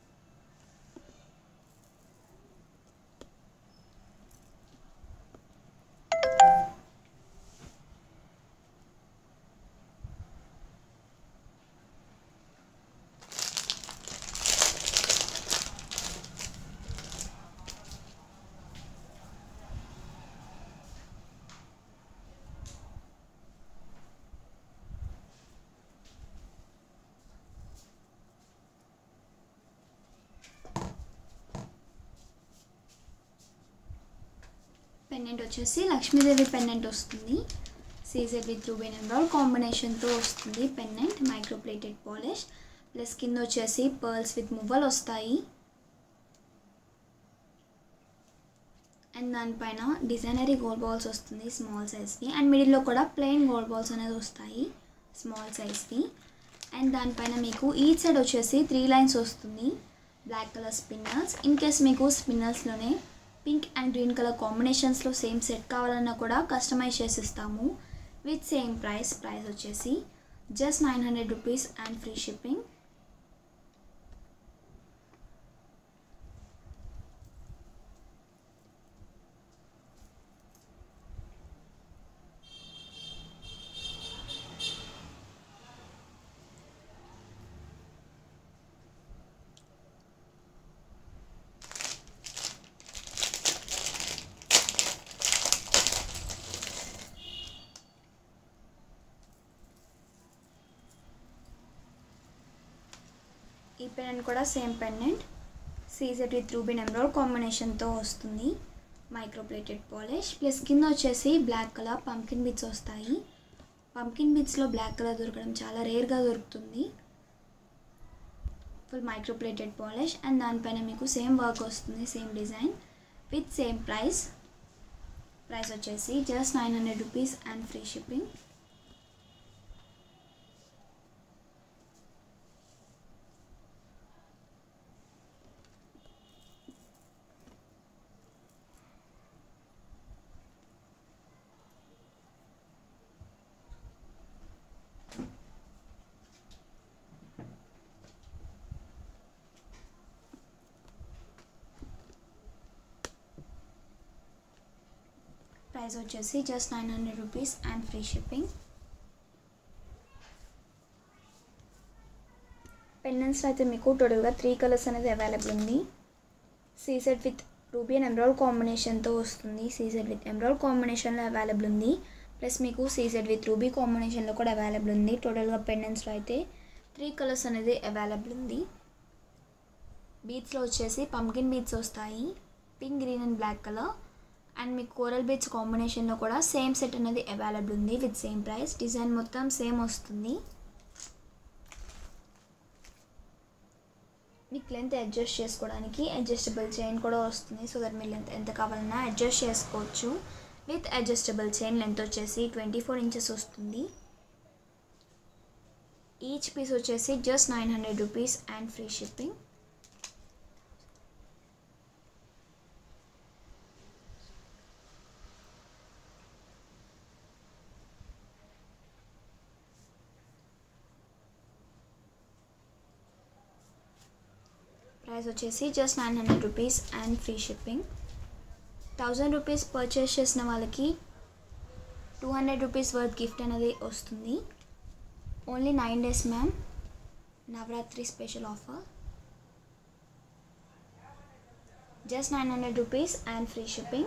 pendant వచ్చేసి లక్ష్మీదేవి పెండెంట్ వస్తుంది సీజర్ విత్ రూబెన్ ఎంబ్రాయిడ్ కాంబినేషన్తో వస్తుంది pendant micro plated polish plus కింద వచ్చేసి పర్ల్స్ విత్ మువ్వలు వస్తాయి అండ్ దానిపైన డిజైనరీ గోల్డ్ బాల్స్ వస్తుంది స్మాల్ సైజ్వి అండ్ మిడిల్లో కూడా ప్లెయిన్ గోల్డ్ బాల్స్ అనేది వస్తాయి స్మాల్ సైజ్వి అండ్ దానిపైన మీకు ఈ సైడ్ వచ్చేసి త్రీ లైన్స్ వస్తుంది black colour spinners in case మీకు స్పిన్నర్స్లోనే పింక్ అండ్ గ్రీన్ కలర్ కాంబినేషన్స్లో సేమ్ సెట్ కావాలన్నా కూడా కస్టమైజ్ చేసి ఇస్తాము విత్ సేమ్ ప్రైస్ ప్రైస్ వచ్చేసి just nine hundred rupees and free shipping ఈ పెండెంట్ కూడా same pendant CZ with ruby emerald కాంబినేషన్తో వస్తుంది మైక్రో ప్లేటెడ్ పాలిష్ ప్లస్ కింద వచ్చేసి బ్లాక్ కలర్ పంకిన్ బిట్స్ వస్తాయి పంకిన్ బిట్స్లో బ్లాక్ కలర్ దొరకడం చాలా రేర్గా దొరుకుతుంది full micro plated polish and దానిపైన మీకు సేమ్ వర్క్ వస్తుంది same design with same price price వచ్చేసి just nine hundred rupees and free shipping price వచ్చేసి just nine hundred rupees and free shipping పెండెంట్స్లో అయితే మీకు టోటల్గా త్రీ కలర్స్ అనేది అవైలబుల్ ఉంది CZ with ruby and emerald కాంబినేషన్తో వస్తుంది సీసెడ్ విత్ ఎమరాల్డ్ కాంబినేషన్లో అవైలబుల్ ఉంది ప్లస్ మీకు సీసెడ్ విత్ రూబీ కాంబినేషన్లో కూడా అవైలబుల్ ఉంది టోటల్గా పెండెంట్స్లో అయితే త్రీ కలర్స్ అనేది అవైలబుల్ ఉంది బీట్స్లో వచ్చేసి పంకిన్ బీట్స్ వస్తాయి pink green and black colour and మీకు కోరల్ బీట్స్ కాంబినేషన్లో కూడా సేమ్ సెట్ అనేది అవైలబుల్ ఉంది విత్ సేమ్ ప్రైస్ డిజైన్ మొత్తం సేమ్ వస్తుంది మీకు లెంత్ అడ్జస్ట్ చేసుకోవడానికి అడ్జస్టబుల్ చైన్ కూడా వస్తుంది సో దట్ మీరు లెంత్ ఎంత కావాలన్నా అడ్జస్ట్ చేసుకోవచ్చు విత్ అడ్జస్టబుల్ చైన్ లెంత్ వచ్చేసి ట్వంటీ ఫోర్ ఇంచెస్ వస్తుంది ఈచ్ పీస్ వచ్చేసి just nine hundred rupees and free shipping price వచ్చేసి just nine hundred rupees and free shipping thousand rupees purchase చేసిన వాళ్ళకి two hundred rupees worth gift అనేది వస్తుంది only nine days ma'am Navratri special offer just nine hundred rupees and free shipping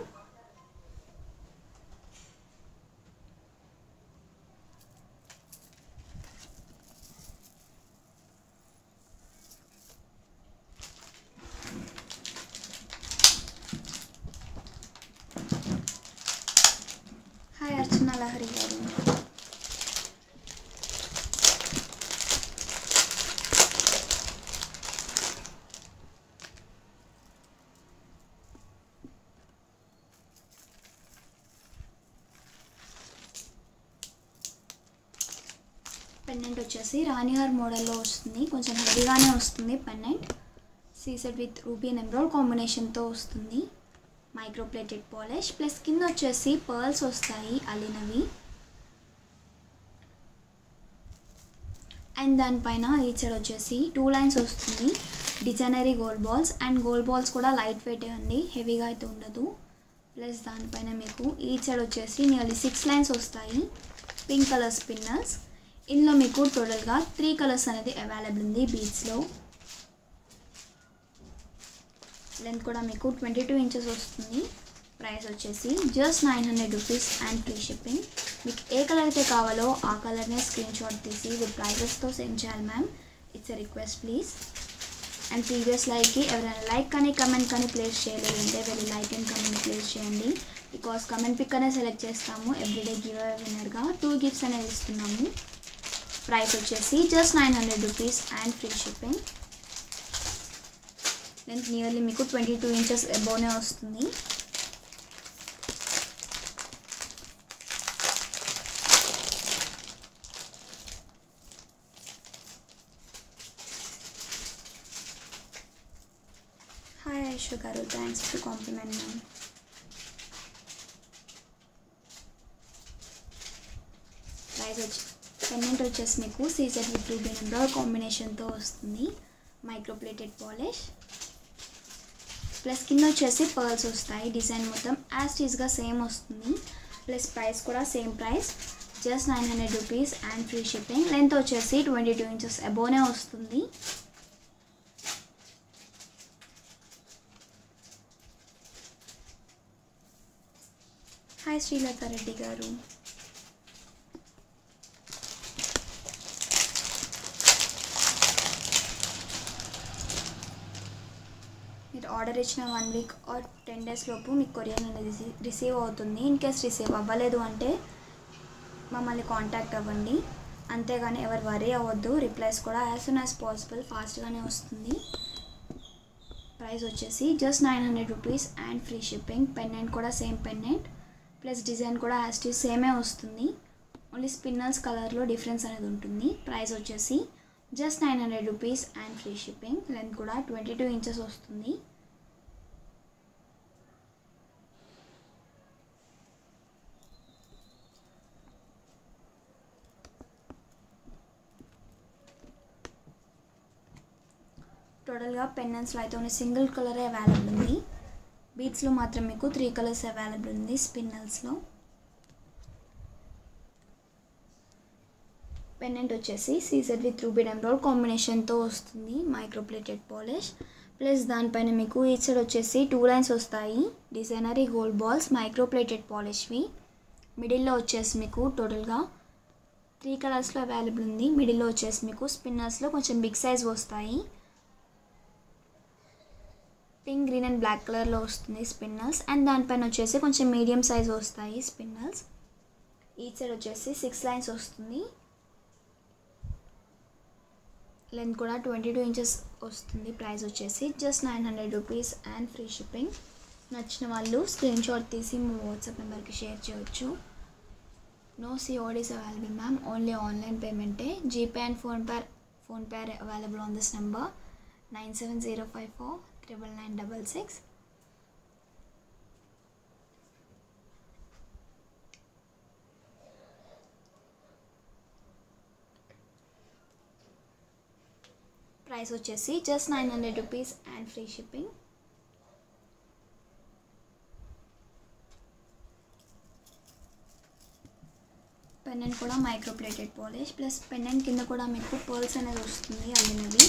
hi Archana Lahari గారు పెన్నెంట్ వచ్చేసి రాణిహార్ మోడల్లో వస్తుంది కొంచెం హెవీగానే వస్తుంది pennant CZ with ruby and emerald కాంబినేషన్తో వస్తుంది మైక్రోప్లేటెడ్ పాలిష్ ప్లస్ కింద వచ్చేసి పర్ల్స్ వస్తాయి అల్లినవి అండ్ దానిపైన ఈ సైడ్ వచ్చేసి టూ లైన్స్ వస్తుంది designery gold balls and gold balls కూడా లైట్ వెయిట్ అండి హెవీగా అయితే ఉండదు ప్లస్ దానిపైన మీకు ఈ సైడ్ వచ్చేసి నియర్లీ సిక్స్ లైన్స్ వస్తాయి పింక్ కలర్ స్పిన్నర్స్ ఇందులో మీకు టోటల్గా త్రీ కలర్స్ అనేది అవైలబుల్ ఉంది బీచ్లో లెంత్ కూడా మీకు ట్వంటీ టూ ఇంచెస్ వస్తుంది ప్రైస్ వచ్చేసి just nine hundred rupees and free shipping మీకు ఏ కలర్ అయితే కావాలో ఆ కలర్నే స్క్రీన్ షాట్ తీసి విత్ ప్రైజెస్తో సెండ్ చేయాలి ma'am it's a request please and previous లైక్కి ఎవరైనా లైక్ కానీ కమెంట్ కానీ ప్లేస్ చేయలేదంటే వెళ్ళి లైక్ అండ్ కమెంట్ ప్లేస్ చేయండి బికాస్ కమెంట్ పిక్ అనే సెలెక్ట్ చేస్తాము ఎవ్రీడే గివ్ విన్నర్గా టూ గిఫ్ట్స్ అనేది ఇస్తున్నాము ప్రైస్ వచ్చేసి just nine hundred rupees and free shipping length nearly మీకు ట్వంటీ టూ ఇంచెస్ అబోనే వస్తుంది హాయ్ ఐషు గారు thanks for compliment ma'am price వచ్చి పెండెంట్ వచ్చేసి మీకు సీజర్ విత్ రూబీ నెంబర్ కాంబినేషన్తో వస్తుంది మైక్రోప్లేటెడ్ పాలిష్ ప్లస్ కింద వచ్చేసి పర్ల్స్ వస్తాయి డిజైన్ మొత్తం యాజ్ టీజ్గా సేమ్ వస్తుంది ప్లస్ ప్రైస్ కూడా same price just nine hundred rupees and free shipping length వచ్చేసి ట్వంటీ టూ ఇంచెస్ అబోనే వస్తుంది హాయ్ శ్రీలత రెడ్డి గారు మీరు ఆర్డర్ ఇచ్చిన one week or ten days లోపు మీకు కొరియర్ అనేది రిసీవ్ అవుతుంది ఇన్ కేస్ రిసీవ్ అవ్వలేదు అంటే మమ్మల్ని కాంటాక్ట్ అవ్వండి అంతేగాని ఎవరు వరీ అవ్వద్దు రిప్లైస్ కూడా యాజ్ సూన్ యాజ్ పాసిబుల్ ఫాస్ట్గానే వస్తుంది ప్రైస్ వచ్చేసి just nine hundred rupees and free shipping pendant కూడా సేమ్ పెన్నెంట్ ప్లస్ డిజైన్ కూడా యాజ్ టీ సేమే వస్తుంది ఓన్లీ స్పిన్నర్స్ కలర్లో డిఫరెన్స్ అనేది ఉంటుంది ప్రైస్ వచ్చేసి just nine hundred rupees and free shipping length కూడా ట్వంటీ టూ ఇంచెస్ వస్తుంది టోటల్గా పెన్నెన్స్లో అయితే ఓన్లీ సింగిల్ కలరే అవైలబుల్ ఉంది బీట్స్లో మాత్రం మీకు త్రీ కలర్స్ అవైలబుల్ ఉంది స్పిన్నల్స్లో పెన్నెంట్ వచ్చేసి సీజర్ విత్ రూబిడ్ ఎంబ్రాయిడ్ కాంబినేషన్తో వస్తుంది మైక్రోప్లేటెడ్ పాలిష్ ప్లస్ దానిపైన మీకు ఈ సైడ్ వచ్చేసి టూ లైన్స్ వస్తాయి డిజైనరీ గోల్డ్ బాల్స్ మైక్రోప్లేటెడ్ పాలిష్వి మిడిల్లో వచ్చేసి మీకు టోటల్గా త్రీ కలర్స్లో అవైలబుల్ ఉంది మిడిల్లో వచ్చేసి మీకు స్పిన్నర్స్లో కొంచెం బిగ్ సైజ్ వస్తాయి పింక్ గ్రీన్ అండ్ బ్లాక్ కలర్లో వస్తుంది స్పిన్నర్స్ అండ్ దానిపైన వచ్చేసి కొంచెం మీడియం సైజ్ వస్తాయి స్పిన్నర్స్ ఈ సైడ్ వచ్చేసి సిక్స్ లైన్స్ వస్తుంది లెంత్ కూడా ట్వంటీ టూ ఇంచెస్ వస్తుంది ప్రైస్ వచ్చేసి just nine hundred rupees and free shipping నచ్చిన వాళ్ళు స్క్రీన్ షాట్ తీసి మా వాట్సాప్ నెంబర్కి షేర్ చేయొచ్చు no CODs available ma'am only online పేమెంటే GPay and PhonePe PhonePe available on this number nine seven zero five four triple nine double six price వచ్చేసి just nine hundred rupees and free shipping pendant కూడా micro plated polish plus pendant కింద కూడా మీకు పర్ల్స్ అనేది వస్తుంది అల్లినవి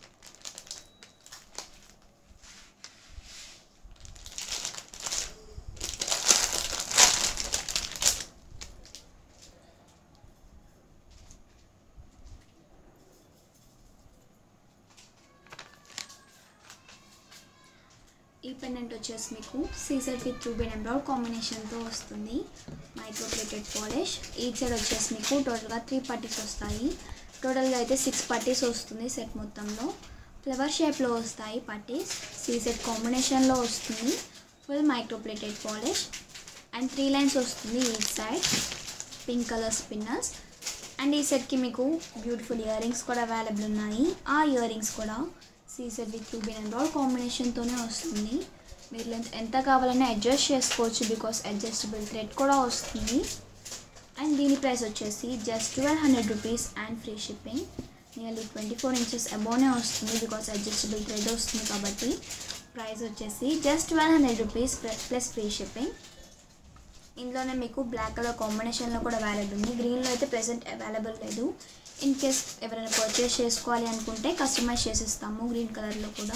ఈ పెండెంట్ వచ్చేసి మీకు సీసెట్ విత్ రూబిన్ ఎంబ్రాయిడ్ కాంబినేషన్తో వస్తుంది మైక్రో ప్లేటెడ్ పాలిష్ ఈ సైడ్ వచ్చేసి మీకు టోటల్గా త్రీ పట్టీస్ వస్తాయి టోటల్గా అయితే సిక్స్ పట్టీస్ వస్తుంది సెట్ మొత్తంలో ఫ్లవర్ షేప్లో వస్తాయి పట్టీస్ సీసెట్ కాంబినేషన్లో వస్తుంది full micro plated polish and three lines వస్తుంది ఈ side pink colour spinners and ఈ సెట్కి మీకు బ్యూటిఫుల్ ఇయర్ రింగ్స్ కూడా అవైలబుల్ ఉన్నాయి ఆ ఇయర్ రింగ్స్ కూడా సీసెట్ విత్ రూబిన్ అండ్ రాడ్ కాంబినేషన్తోనే వస్తుంది మీరు లెంత్ ఎంత కావాలన్నా అడ్జస్ట్ చేసుకోవచ్చు బికాస్ అడ్జస్టబుల్ థ్రెడ్ కూడా వస్తుంది అండ్ దీని ప్రైస్ వచ్చేసి just twelve hundred rupees and free shipping nearly twenty four inches అబోనే వస్తుంది బికాస్ అడ్జస్టబుల్ థ్రెడ్ వస్తుంది కాబట్టి ప్రైస్ వచ్చేసి just twelve hundred rupees plus free shipping ఇందులోనే మీకు బ్లాక్ కలర్ కాంబినేషన్లో కూడా అవైలబుల్ ఉంది గ్రీన్లో అయితే ప్రెసెంట్ అవైలబుల్ లేదు ఇన్ కేస్ ఎవరైనా పర్చేస్ చేసుకోవాలి అనుకుంటే కస్టమైజ్ చేసిస్తాము గ్రీన్ కలర్లో కూడా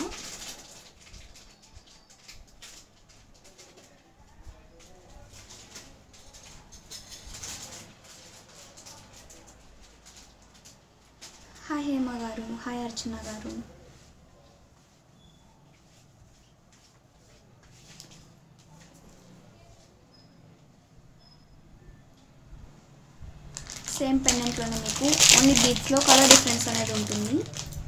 హాయ్ హేమ గారు హాయ్ అర్చన గారు సేమ్ పెండెంట్లోనే మీకు ఓన్లీ బీట్స్లో కలర్ డిఫరెన్స్ అనేది ఉంటుంది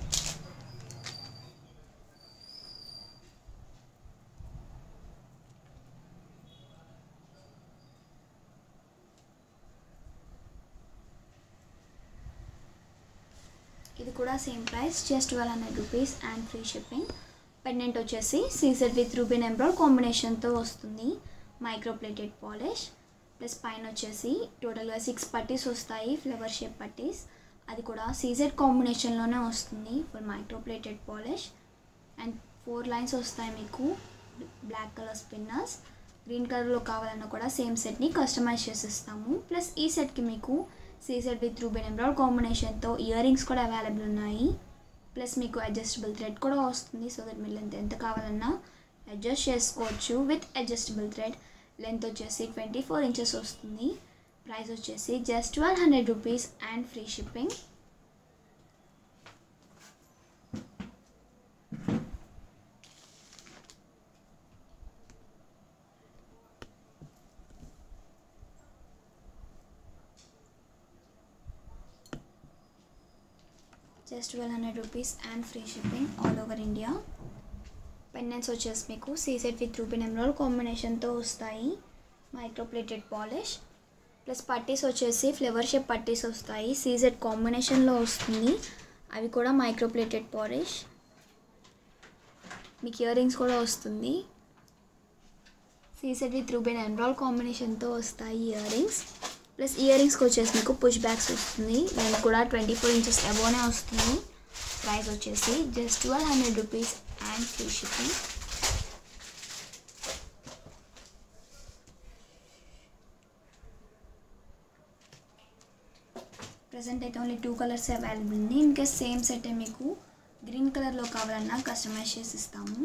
ఇది కూడా same price just twelve hundred rupees and free shipping pendant వచ్చేసి సీజర్ విత్ రూబిన్ ఎంబ్రాయిడ్ కాంబినేషన్తో వస్తుంది మైక్రో ప్లేటెడ్ పాలిష్ ప్లస్ పైన వచ్చేసి టోటల్గా సిక్స్ పట్టీస్ వస్తాయి ఫ్లవర్ షేప్ పట్టీస్ అది కూడా సీజెడ్ కాంబినేషన్లోనే వస్తుంది full micro plated polish and four lines వస్తాయి మీకు బ్లాక్ కలర్ స్పిన్నర్స్ గ్రీన్ కలర్లో కావాలన్నా కూడా సేమ్ సెట్ని కస్టమైజ్ చేసిస్తాము ప్లస్ ఈ సెట్కి మీకు సీ సెట్ విత్ రూబెన్ ఎంబ్రాయిడ్ కాంబినేషన్తో ఇయర్ రింగ్స్ కూడా అవైలబుల్ ఉన్నాయి ప్లస్ మీకు అడ్జస్టబుల్ థ్రెడ్ కూడా వస్తుంది సో దట్ మీరు లెంత్ ఎంత కావాలన్నా అడ్జస్ట్ చేసుకోవచ్చు విత్ అడ్జస్టబుల్ థ్రెడ్ లెంత్ వచ్చేసి ట్వంటీ ఫోర్ ఇంచెస్ వస్తుంది ప్రైస్ వచ్చేసి just twelve hundred rupees and free shipping just twelve hundred rupees and free shipping all over India pendants వచ్చేసి మీకు సీసెట్ విత్ రూబిన్ ఎమ్రాల్ కాంబినేషన్తో వస్తాయి మైక్రో ప్లేటెడ్ పాలిష్ ప్లస్ పట్టీస్ వచ్చేసి ఫ్లేవర్ షేప్ పట్టీస్ వస్తాయి సీజెడ్ కాంబినేషన్లో వస్తుంది అవి కూడా మైక్రో ప్లేటెడ్ పాలిష్ మీకు ఇయర్ రింగ్స్ కూడా వస్తుంది సీసెట్ విత్ రూబిన్ ఎమ్రాల్ కాంబినేషన్తో వస్తాయి ఇయర్ రింగ్స్ ప్లస్ ఇయర్ రింగ్స్కి వచ్చేసి మీకు పుష్ బ్యాగ్స్ వస్తుంది దానికి కూడా ట్వంటీ ఫోర్ ఇంచెస్ అబోనే వస్తుంది ప్రైస్ వచ్చేసి just twelve hundred rupees and free shipping present అయితే ఓన్లీ టూ కలర్స్ అవైలబుల్ ఉంది ఇన్ కేస్ సేమ్ సెట్ మీకు గ్రీన్ కలర్లో కావాలన్నా కస్టమైజ్ చేసి ఇస్తాము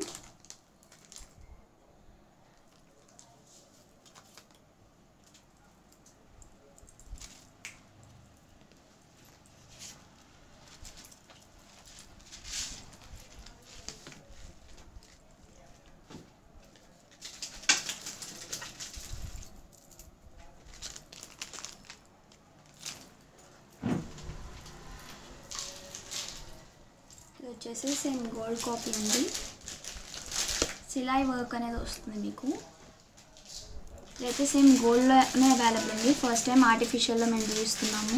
ఇది వచ్చేసి సేమ్ గోల్డ్ కాపీ ఉంది సిలాయి వర్క్ అనేది వస్తుంది మీకు ఇదైతే సేమ్ గోల్డ్లోనే అవైలబుల్ ఉంది ఫస్ట్ టైం ఆర్టిఫిషియల్లో మేము చూపిస్తున్నాము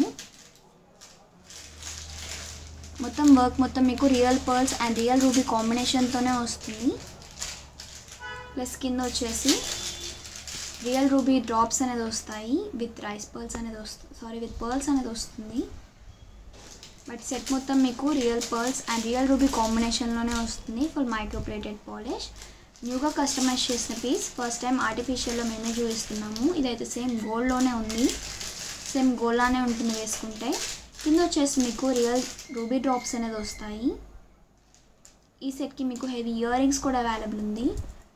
మొత్తం వర్క్ మొత్తం మీకు real pearls and real ruby కాంబినేషన్తోనే వస్తుంది ప్లస్ కింద వచ్చేసి రియల్ రూబీ డ్రాప్స్ అనేది వస్తాయి విత్ రైస్ పర్ల్స్ అనేది వస్తుంది సారీ విత్ పర్ల్స్ అనేది వస్తుంది బట్ సెట్ మొత్తం మీకు real pearls and real ruby కాంబినేషన్లోనే వస్తుంది ఫుల్ మైక్రో ప్లేటెడ్ పాలిష్ న్యూగా కస్టమైజ్ చేసిన పీస్ ఫస్ట్ టైం ఆర్టిఫిషియల్లో మేమే చూపిస్తున్నాము ఇదైతే సేమ్ గోల్డ్లోనే ఉంది సేమ్ గోల్డ్ లానే ఉంటుంది వేసుకుంటే కింద వచ్చేసి మీకు రియల్ రూబీ డ్రాప్స్ అనేది వస్తాయి ఈ సెట్కి మీకు హెవీ ఇయర్ రింగ్స్ కూడా అవైలబుల్ ఉంది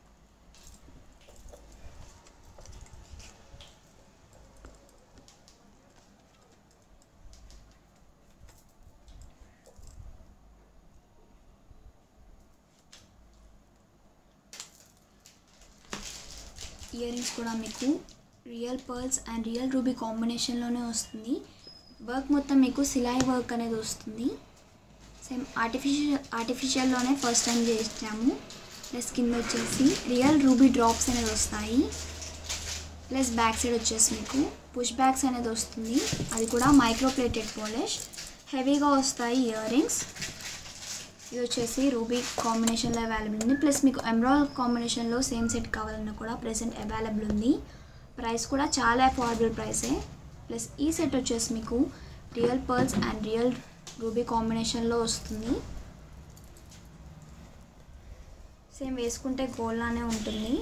ఇయర్ రింగ్స్ కూడా మీకు real pearls and real ruby కాంబినేషన్లోనే వస్తుంది వర్క్ మొత్తం మీకు సిలాయి వర్క్ అనేది వస్తుంది సేమ్ ఆర్టిఫిషియల్ ఆర్టిఫిషియల్లోనే ఫస్ట్ టైం చేసాము ప్లస్ కింద వచ్చేసి రియల్ రూబీ డ్రాప్స్ అనేది వస్తాయి ప్లస్ బ్యాక్ సైడ్ వచ్చేసి మీకు పుష్ బ్యాగ్స్ అనేది వస్తుంది అది కూడా మైక్రో ప్లేటెడ్ పాలిష్ హెవీగా వస్తాయి ఇయర్ రింగ్స్ ఇది వచ్చేసి రూబీ కాంబినేషన్లో అవైలబుల్ ఉంది ప్లస్ మీకు ఎమరాల్ కాంబినేషన్లో సేమ్ సెట్ కావాలన్నా కూడా ప్రెసెంట్ అవైలబుల్ ఉంది ప్రైస్ కూడా చాలా అఫోర్డబుల్ ప్రైసే ప్లస్ ఈ సెట్ వచ్చేసి మీకు real pearls and real ruby కాంబినేషన్లో వస్తుంది సేమ్ వేసుకుంటే గోల్డ్ లానే ఉంటుంది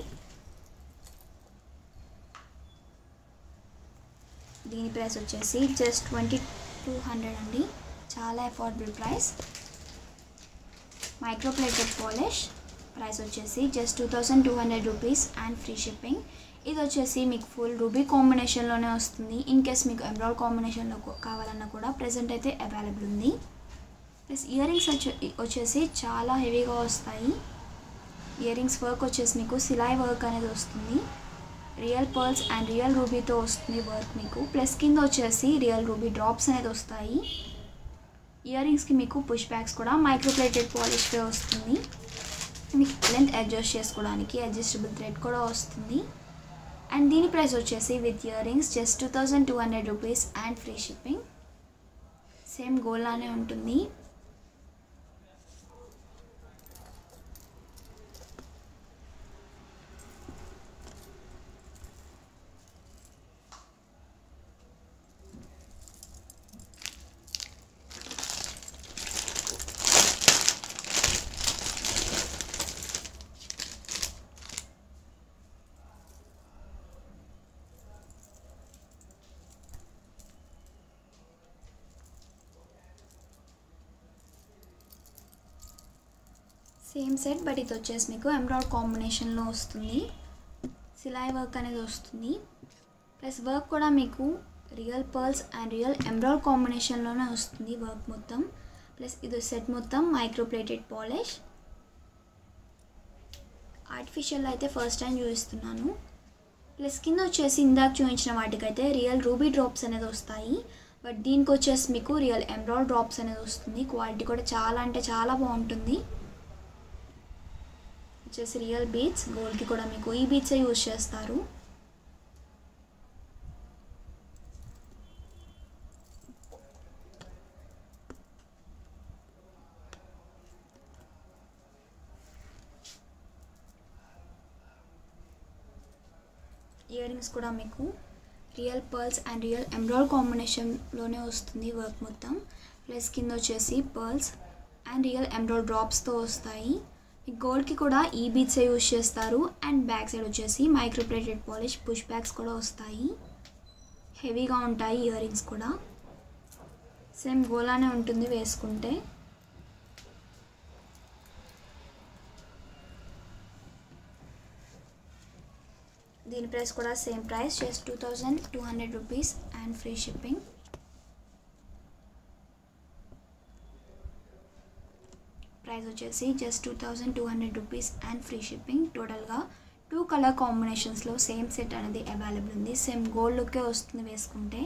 దీని ప్రైస్ వచ్చేసి జస్ట్ ట్వంటీ టూ హండ్రెడ్ అండి చాలా affordable price micro plated polish price వచ్చేసి just two thousand two hundred rupees and free shipping ఇది వచ్చేసి మీకు ఫుల్ రూబీ కాంబినేషన్లోనే వస్తుంది ఇన్ కేస్ మీకు ఎమరాల్ కాంబినేషన్లో కావాలన్నా కూడా ప్రజెంట్ అయితే అవైలబుల్ ఉంది ప్లస్ ఇయర్ రింగ్స్ వచ్చే వచ్చేసి చాలా హెవీగా వస్తాయి ఇయర్ రింగ్స్ వర్క్ వచ్చేసి మీకు సిలాయి వర్క్ అనేది వస్తుంది రియల్ పర్ల్స్ అండ్ రియల్ రూబీతో వస్తుంది వర్క్ మీకు ప్లస్ కింద వచ్చేసి రియల్ రూబీ డ్రాప్స్ అనేది వస్తాయి ఇయర్ రింగ్స్కి మీకు పుష్ బ్యాగ్స్ కూడా మైక్రోప్లేటెడ్ పాలిష్గా వస్తుంది మీకు లెంత్ అడ్జస్ట్ చేసుకోవడానికి అడ్జస్టబుల్ థ్రెడ్ కూడా వస్తుంది అండ్ దీని ప్రైస్ వచ్చేసి with earrings just two thousand two hundred rupees and free shipping same గోల్లానే ఉంటుంది సేమ్ సెట్ బట్ ఇది వచ్చేసి మీకు ఎంబ్రాయిడ్ కాంబినేషన్లో వస్తుంది సిలాయి వర్క్ అనేది వస్తుంది ప్లస్ వర్క్ కూడా మీకు real pearls and real emerald కాంబినేషన్లోనే వస్తుంది వర్క్ మొత్తం ప్లస్ ఇది సెట్ మొత్తం మైక్రోప్లేటెడ్ పాలిష్ ఆర్టిఫిషియల్ అయితే ఫస్ట్ టైం చూపిస్తున్నాను ప్లస్ కింద వచ్చేసి ఇందాక చూపించిన వాటికైతే రియల్ రూబీ డ్రాప్స్ అనేది వస్తాయి బట్ దీనికి వచ్చేసి మీకు రియల్ ఎంబ్రాయిడ్ డ్రాప్స్ అనేది వస్తుంది క్వాలిటీ కూడా చాలా అంటే చాలా బాగుంటుంది వచ్చేసి రియల్ బీట్స్ గోల్డ్కి కూడా మీకు ఈ బీట్సే యూజ్ చేస్తారు ఇయర్ రింగ్స్ కూడా మీకు real pearls and real emerald కాంబినేషన్లోనే వస్తుంది వర్క్ మొత్తం ప్లస్ కింద వచ్చేసి పర్ల్స్ అండ్ రియల్ ఎంబ్రాయిడ్ డ్రాప్స్తో వస్తాయి గోల్డ్కి కూడా ఈ బీట్సే యూజ్ చేస్తారు అండ్ బ్యాక్ సైడ్ వచ్చేసి మైక్రోప్లేటెడ్ పాలిష్ పుష్ బ్యాగ్స్ కూడా వస్తాయి హెవీగా ఉంటాయి ఇయర్ రింగ్స్ కూడా సేమ్ గోలానే ఉంటుంది వేసుకుంటే దీని ప్రైస్ కూడా same price just two thousand two hundred rupees and free shipping price వచ్చేసి just two thousand two hundred rupees and free shipping టోటల్గా టూ కలర్ కాంబినేషన్స్లో సేమ్ సెట్ అనేది అవైలబుల్ ఉంది సేమ్ గోల్డ్ లుక్కే వస్తుంది వేసుకుంటే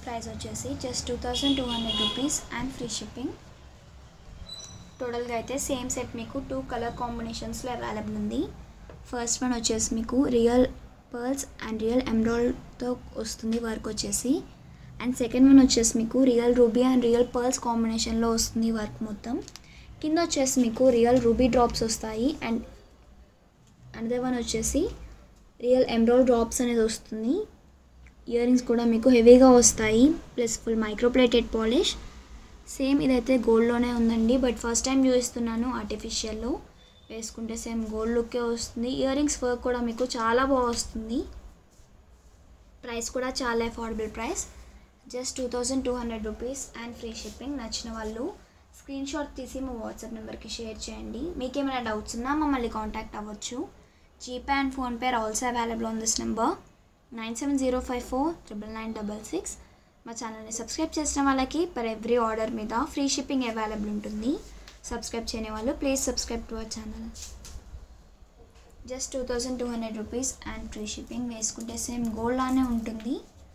ప్రైస్ వచ్చేసి just two thousand two hundred rupees and free shipping టోటల్గా అయితే సేమ్ సెట్ మీకు టూ కలర్ కాంబినేషన్స్లో అవైలబుల్ ఉంది ఫస్ట్ వన్ వచ్చేసి మీకు రియల్ పర్ల్స్ అండ్ రియల్ ఎమ్రాయిడ్తో వస్తుంది వర్క్ వచ్చేసి అండ్ సెకండ్ వన్ వచ్చేసి మీకు real ruby and real pearls కాంబినేషన్లో వస్తుంది వర్క్ మొత్తం కింద వచ్చేసి మీకు రియల్ రూబీ డ్రాప్స్ వస్తాయి అండ్ అనదర్ వన్ వచ్చేసి రియల్ ఎమ్రాయిడ్ డ్రాప్స్ అనేది వస్తుంది ఇయర్ రింగ్స్ కూడా మీకు హెవీగా వస్తాయి plus full micro plated polish same ఇదైతే గోల్డ్లోనే ఉందండి బట్ ఫస్ట్ టైం చూపిస్తున్నాను ఆర్టిఫిషియల్లో వేసుకుంటే సేమ్ గోల్డ్ లుక్కే వస్తుంది ఇయర్ రింగ్స్ వర్క్ కూడా మీకు చాలా బాగా వస్తుంది ప్రైస్ కూడా చాలా affordable price just two thousand two hundred rupees and free shipping నచ్చిన వాళ్ళు స్క్రీన్ షాట్ తీసి మా వాట్సాప్ నెంబర్కి షేర్ చేయండి మీకు ఏమైనా డౌట్స్ ఉన్నా మమ్మల్ని కాంటాక్ట్ అవ్వచ్చు GPay and PhonePe are also available on this number nine seven zero five four triple nine double six మా ఛానల్ని సబ్స్క్రైబ్ చేసిన వాళ్ళకి పర్ ఎవ్రీ ఆర్డర్ మీద ఫ్రీ షిప్పింగ్ అవైలబుల్ ఉంటుంది సబ్స్క్రైబ్ చేయని వాళ్ళు please subscribe to our channel just two thousand two hundred rupees and free shipping వేసుకుంటే సేమ్ గోల్డ్ లానే ఉంటుంది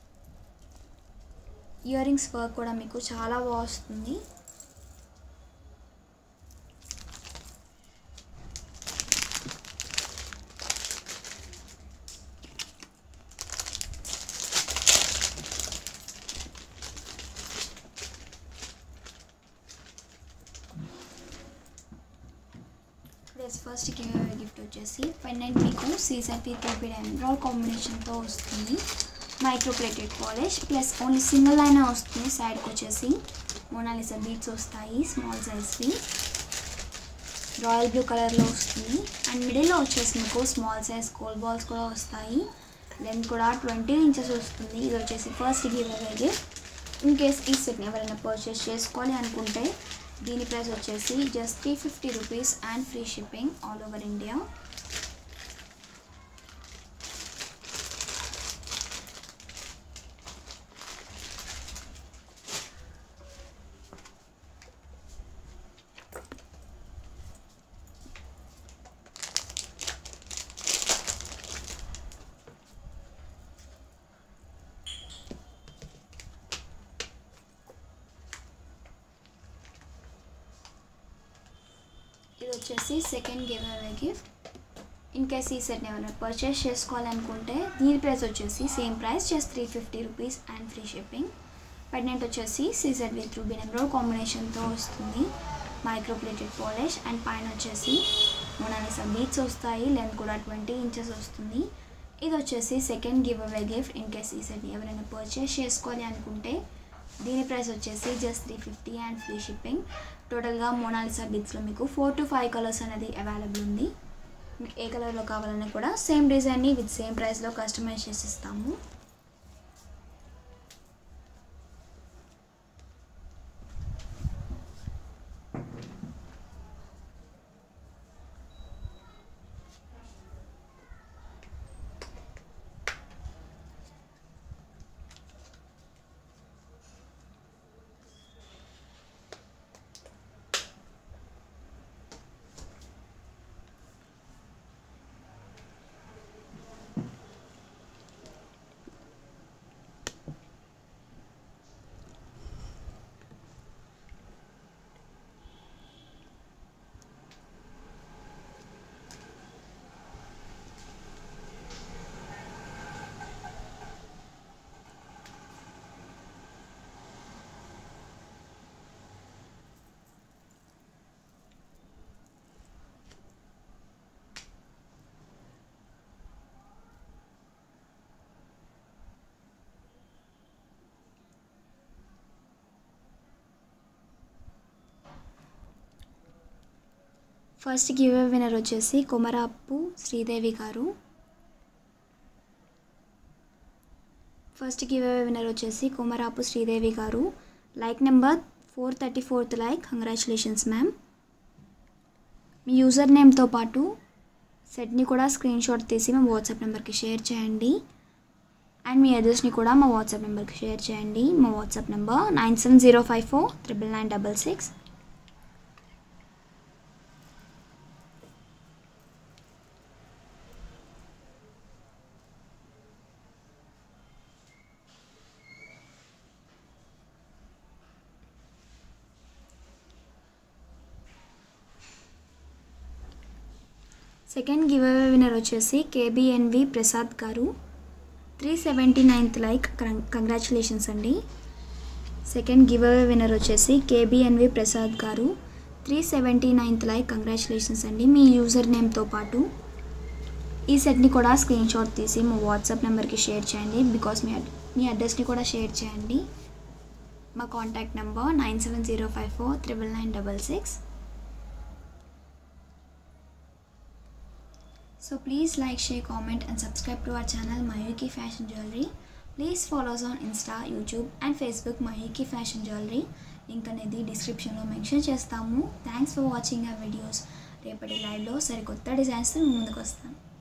ఇయర్ రింగ్స్ వర్క్ కూడా మీకు చాలా బాగా వస్తుంది ప్లస్ ఫస్ట్ గిఫ్ట్ వచ్చేసి పెండెంట్ మీకు సీజర్ పీ టోపీడ్ ఎంబ్రాయిడ్ కాంబినేషన్తో వస్తుంది micro plated polish plus only single అయినా వస్తుంది సైడ్కి వచ్చేసి మోనాలిసా బీట్స్ వస్తాయి స్మాల్ సైజ్వి రాయల్ బ్లూ కలర్లో వస్తుంది అండ్ మిడిల్లో వచ్చేసి మీకు స్మాల్ సైజ్ కోల్ బాల్స్ కూడా వస్తాయి లెంత్ కూడా ట్వంటీ ఇంచెస్ వస్తుంది ఇది వచ్చేసి first giveaway gift in case ఈ సెట్ని ఎవరైనా పర్చేస్ చేసుకోవాలి అనుకుంటే దీని ప్రైస్ వచ్చేసి just three fifty rupees and free shipping all over India ఇది వచ్చేసి second giveaway gift in case ఈ సెట్ని ఏమైనా పర్చేస్ చేసుకోవాలనుకుంటే దీని ప్రైస్ వచ్చేసి same price just three fifty rupees and free shipping pendant వచ్చేసి సీజర్ విత్ రూబీ ఎంబ్రాయిడ్ కాంబినేషన్తో వస్తుంది మైక్రోప్లేటెడ్ పాలిష్ అండ్ పైన వచ్చేసి మొనాలిసా బీట్స్ వస్తాయి లెంత్ కూడా ట్వంటీ ఇంచెస్ వస్తుంది ఇది వచ్చేసి second giveaway gift in case ఈ సెట్ని ఎవరైనా పర్చేస్ చేసుకోవాలి అనుకుంటే దీని ప్రైస్ వచ్చేసి just three fifty and free shipping టోటల్గా మోనాలిసా బిట్స్లో మీకు ఫోర్ టు ఫైవ్ కలర్స్ అనేది అవైలబుల్ ఉంది మీకు ఏ కలర్లో కావాలన్నా కూడా సేమ్ డిజైన్ని విత్ సేమ్ ప్రైస్లో కస్టమైజ్ చేసి ఇస్తాము ఫస్ట్ గివ్ విన్నర్ వచ్చేసి కొమరాపు శ్రీదేవి గారు ఫస్ట్ గివ్ విన్నర్ వచ్చేసి కొమరాపు శ్రీదేవి గారు like number four thirty fourth like congratulations ma'am మీ యూజర్ నేమ్తో పాటు సెట్ని కూడా స్క్రీన్ షాట్ తీసి మా వాట్సాప్ నెంబర్కి షేర్ చేయండి అండ్ మీ అడ్రస్ని కూడా మా వాట్సాప్ నెంబర్కి షేర్ చేయండి మా WhatsApp number nine seven zero five four triple nine double six second giveaway winner వచ్చేసి కేబిఎన్వి ప్రసాద్ గారు three seventy ninth like congratulations అండి సెకండ్ గివ్ అవే విన్నర్ వచ్చేసి కేబిఎన్వి ప్రసాద్ గారు three seventy ninth like congratulations అండి మీ యూజర్ నేమ్తో పాటు ఈ సెట్ని కూడా స్క్రీన్ షాట్ తీసి మా వాట్సాప్ నెంబర్కి షేర్ చేయండి బికాస్ మీ అడ్ మీ అడ్రస్ని కూడా షేర్ చేయండి మా contact number nine seven zero five four triple nine double six So please like, share, comment and subscribe to our channel Mayuki Fashion Jewelry. Please follow us on Insta, YouTube and Facebook Mayuki Fashion Jewelry. Link అనేది డిస్క్రిప్షన్లో మెన్షన్ చేస్తాము థ్యాంక్స్ ఫర్ వాచింగ్ ఆ వీడియోస్ రేపటి లైవ్లో సరికొత్త డిజైన్స్తో ముందుకు వస్తాను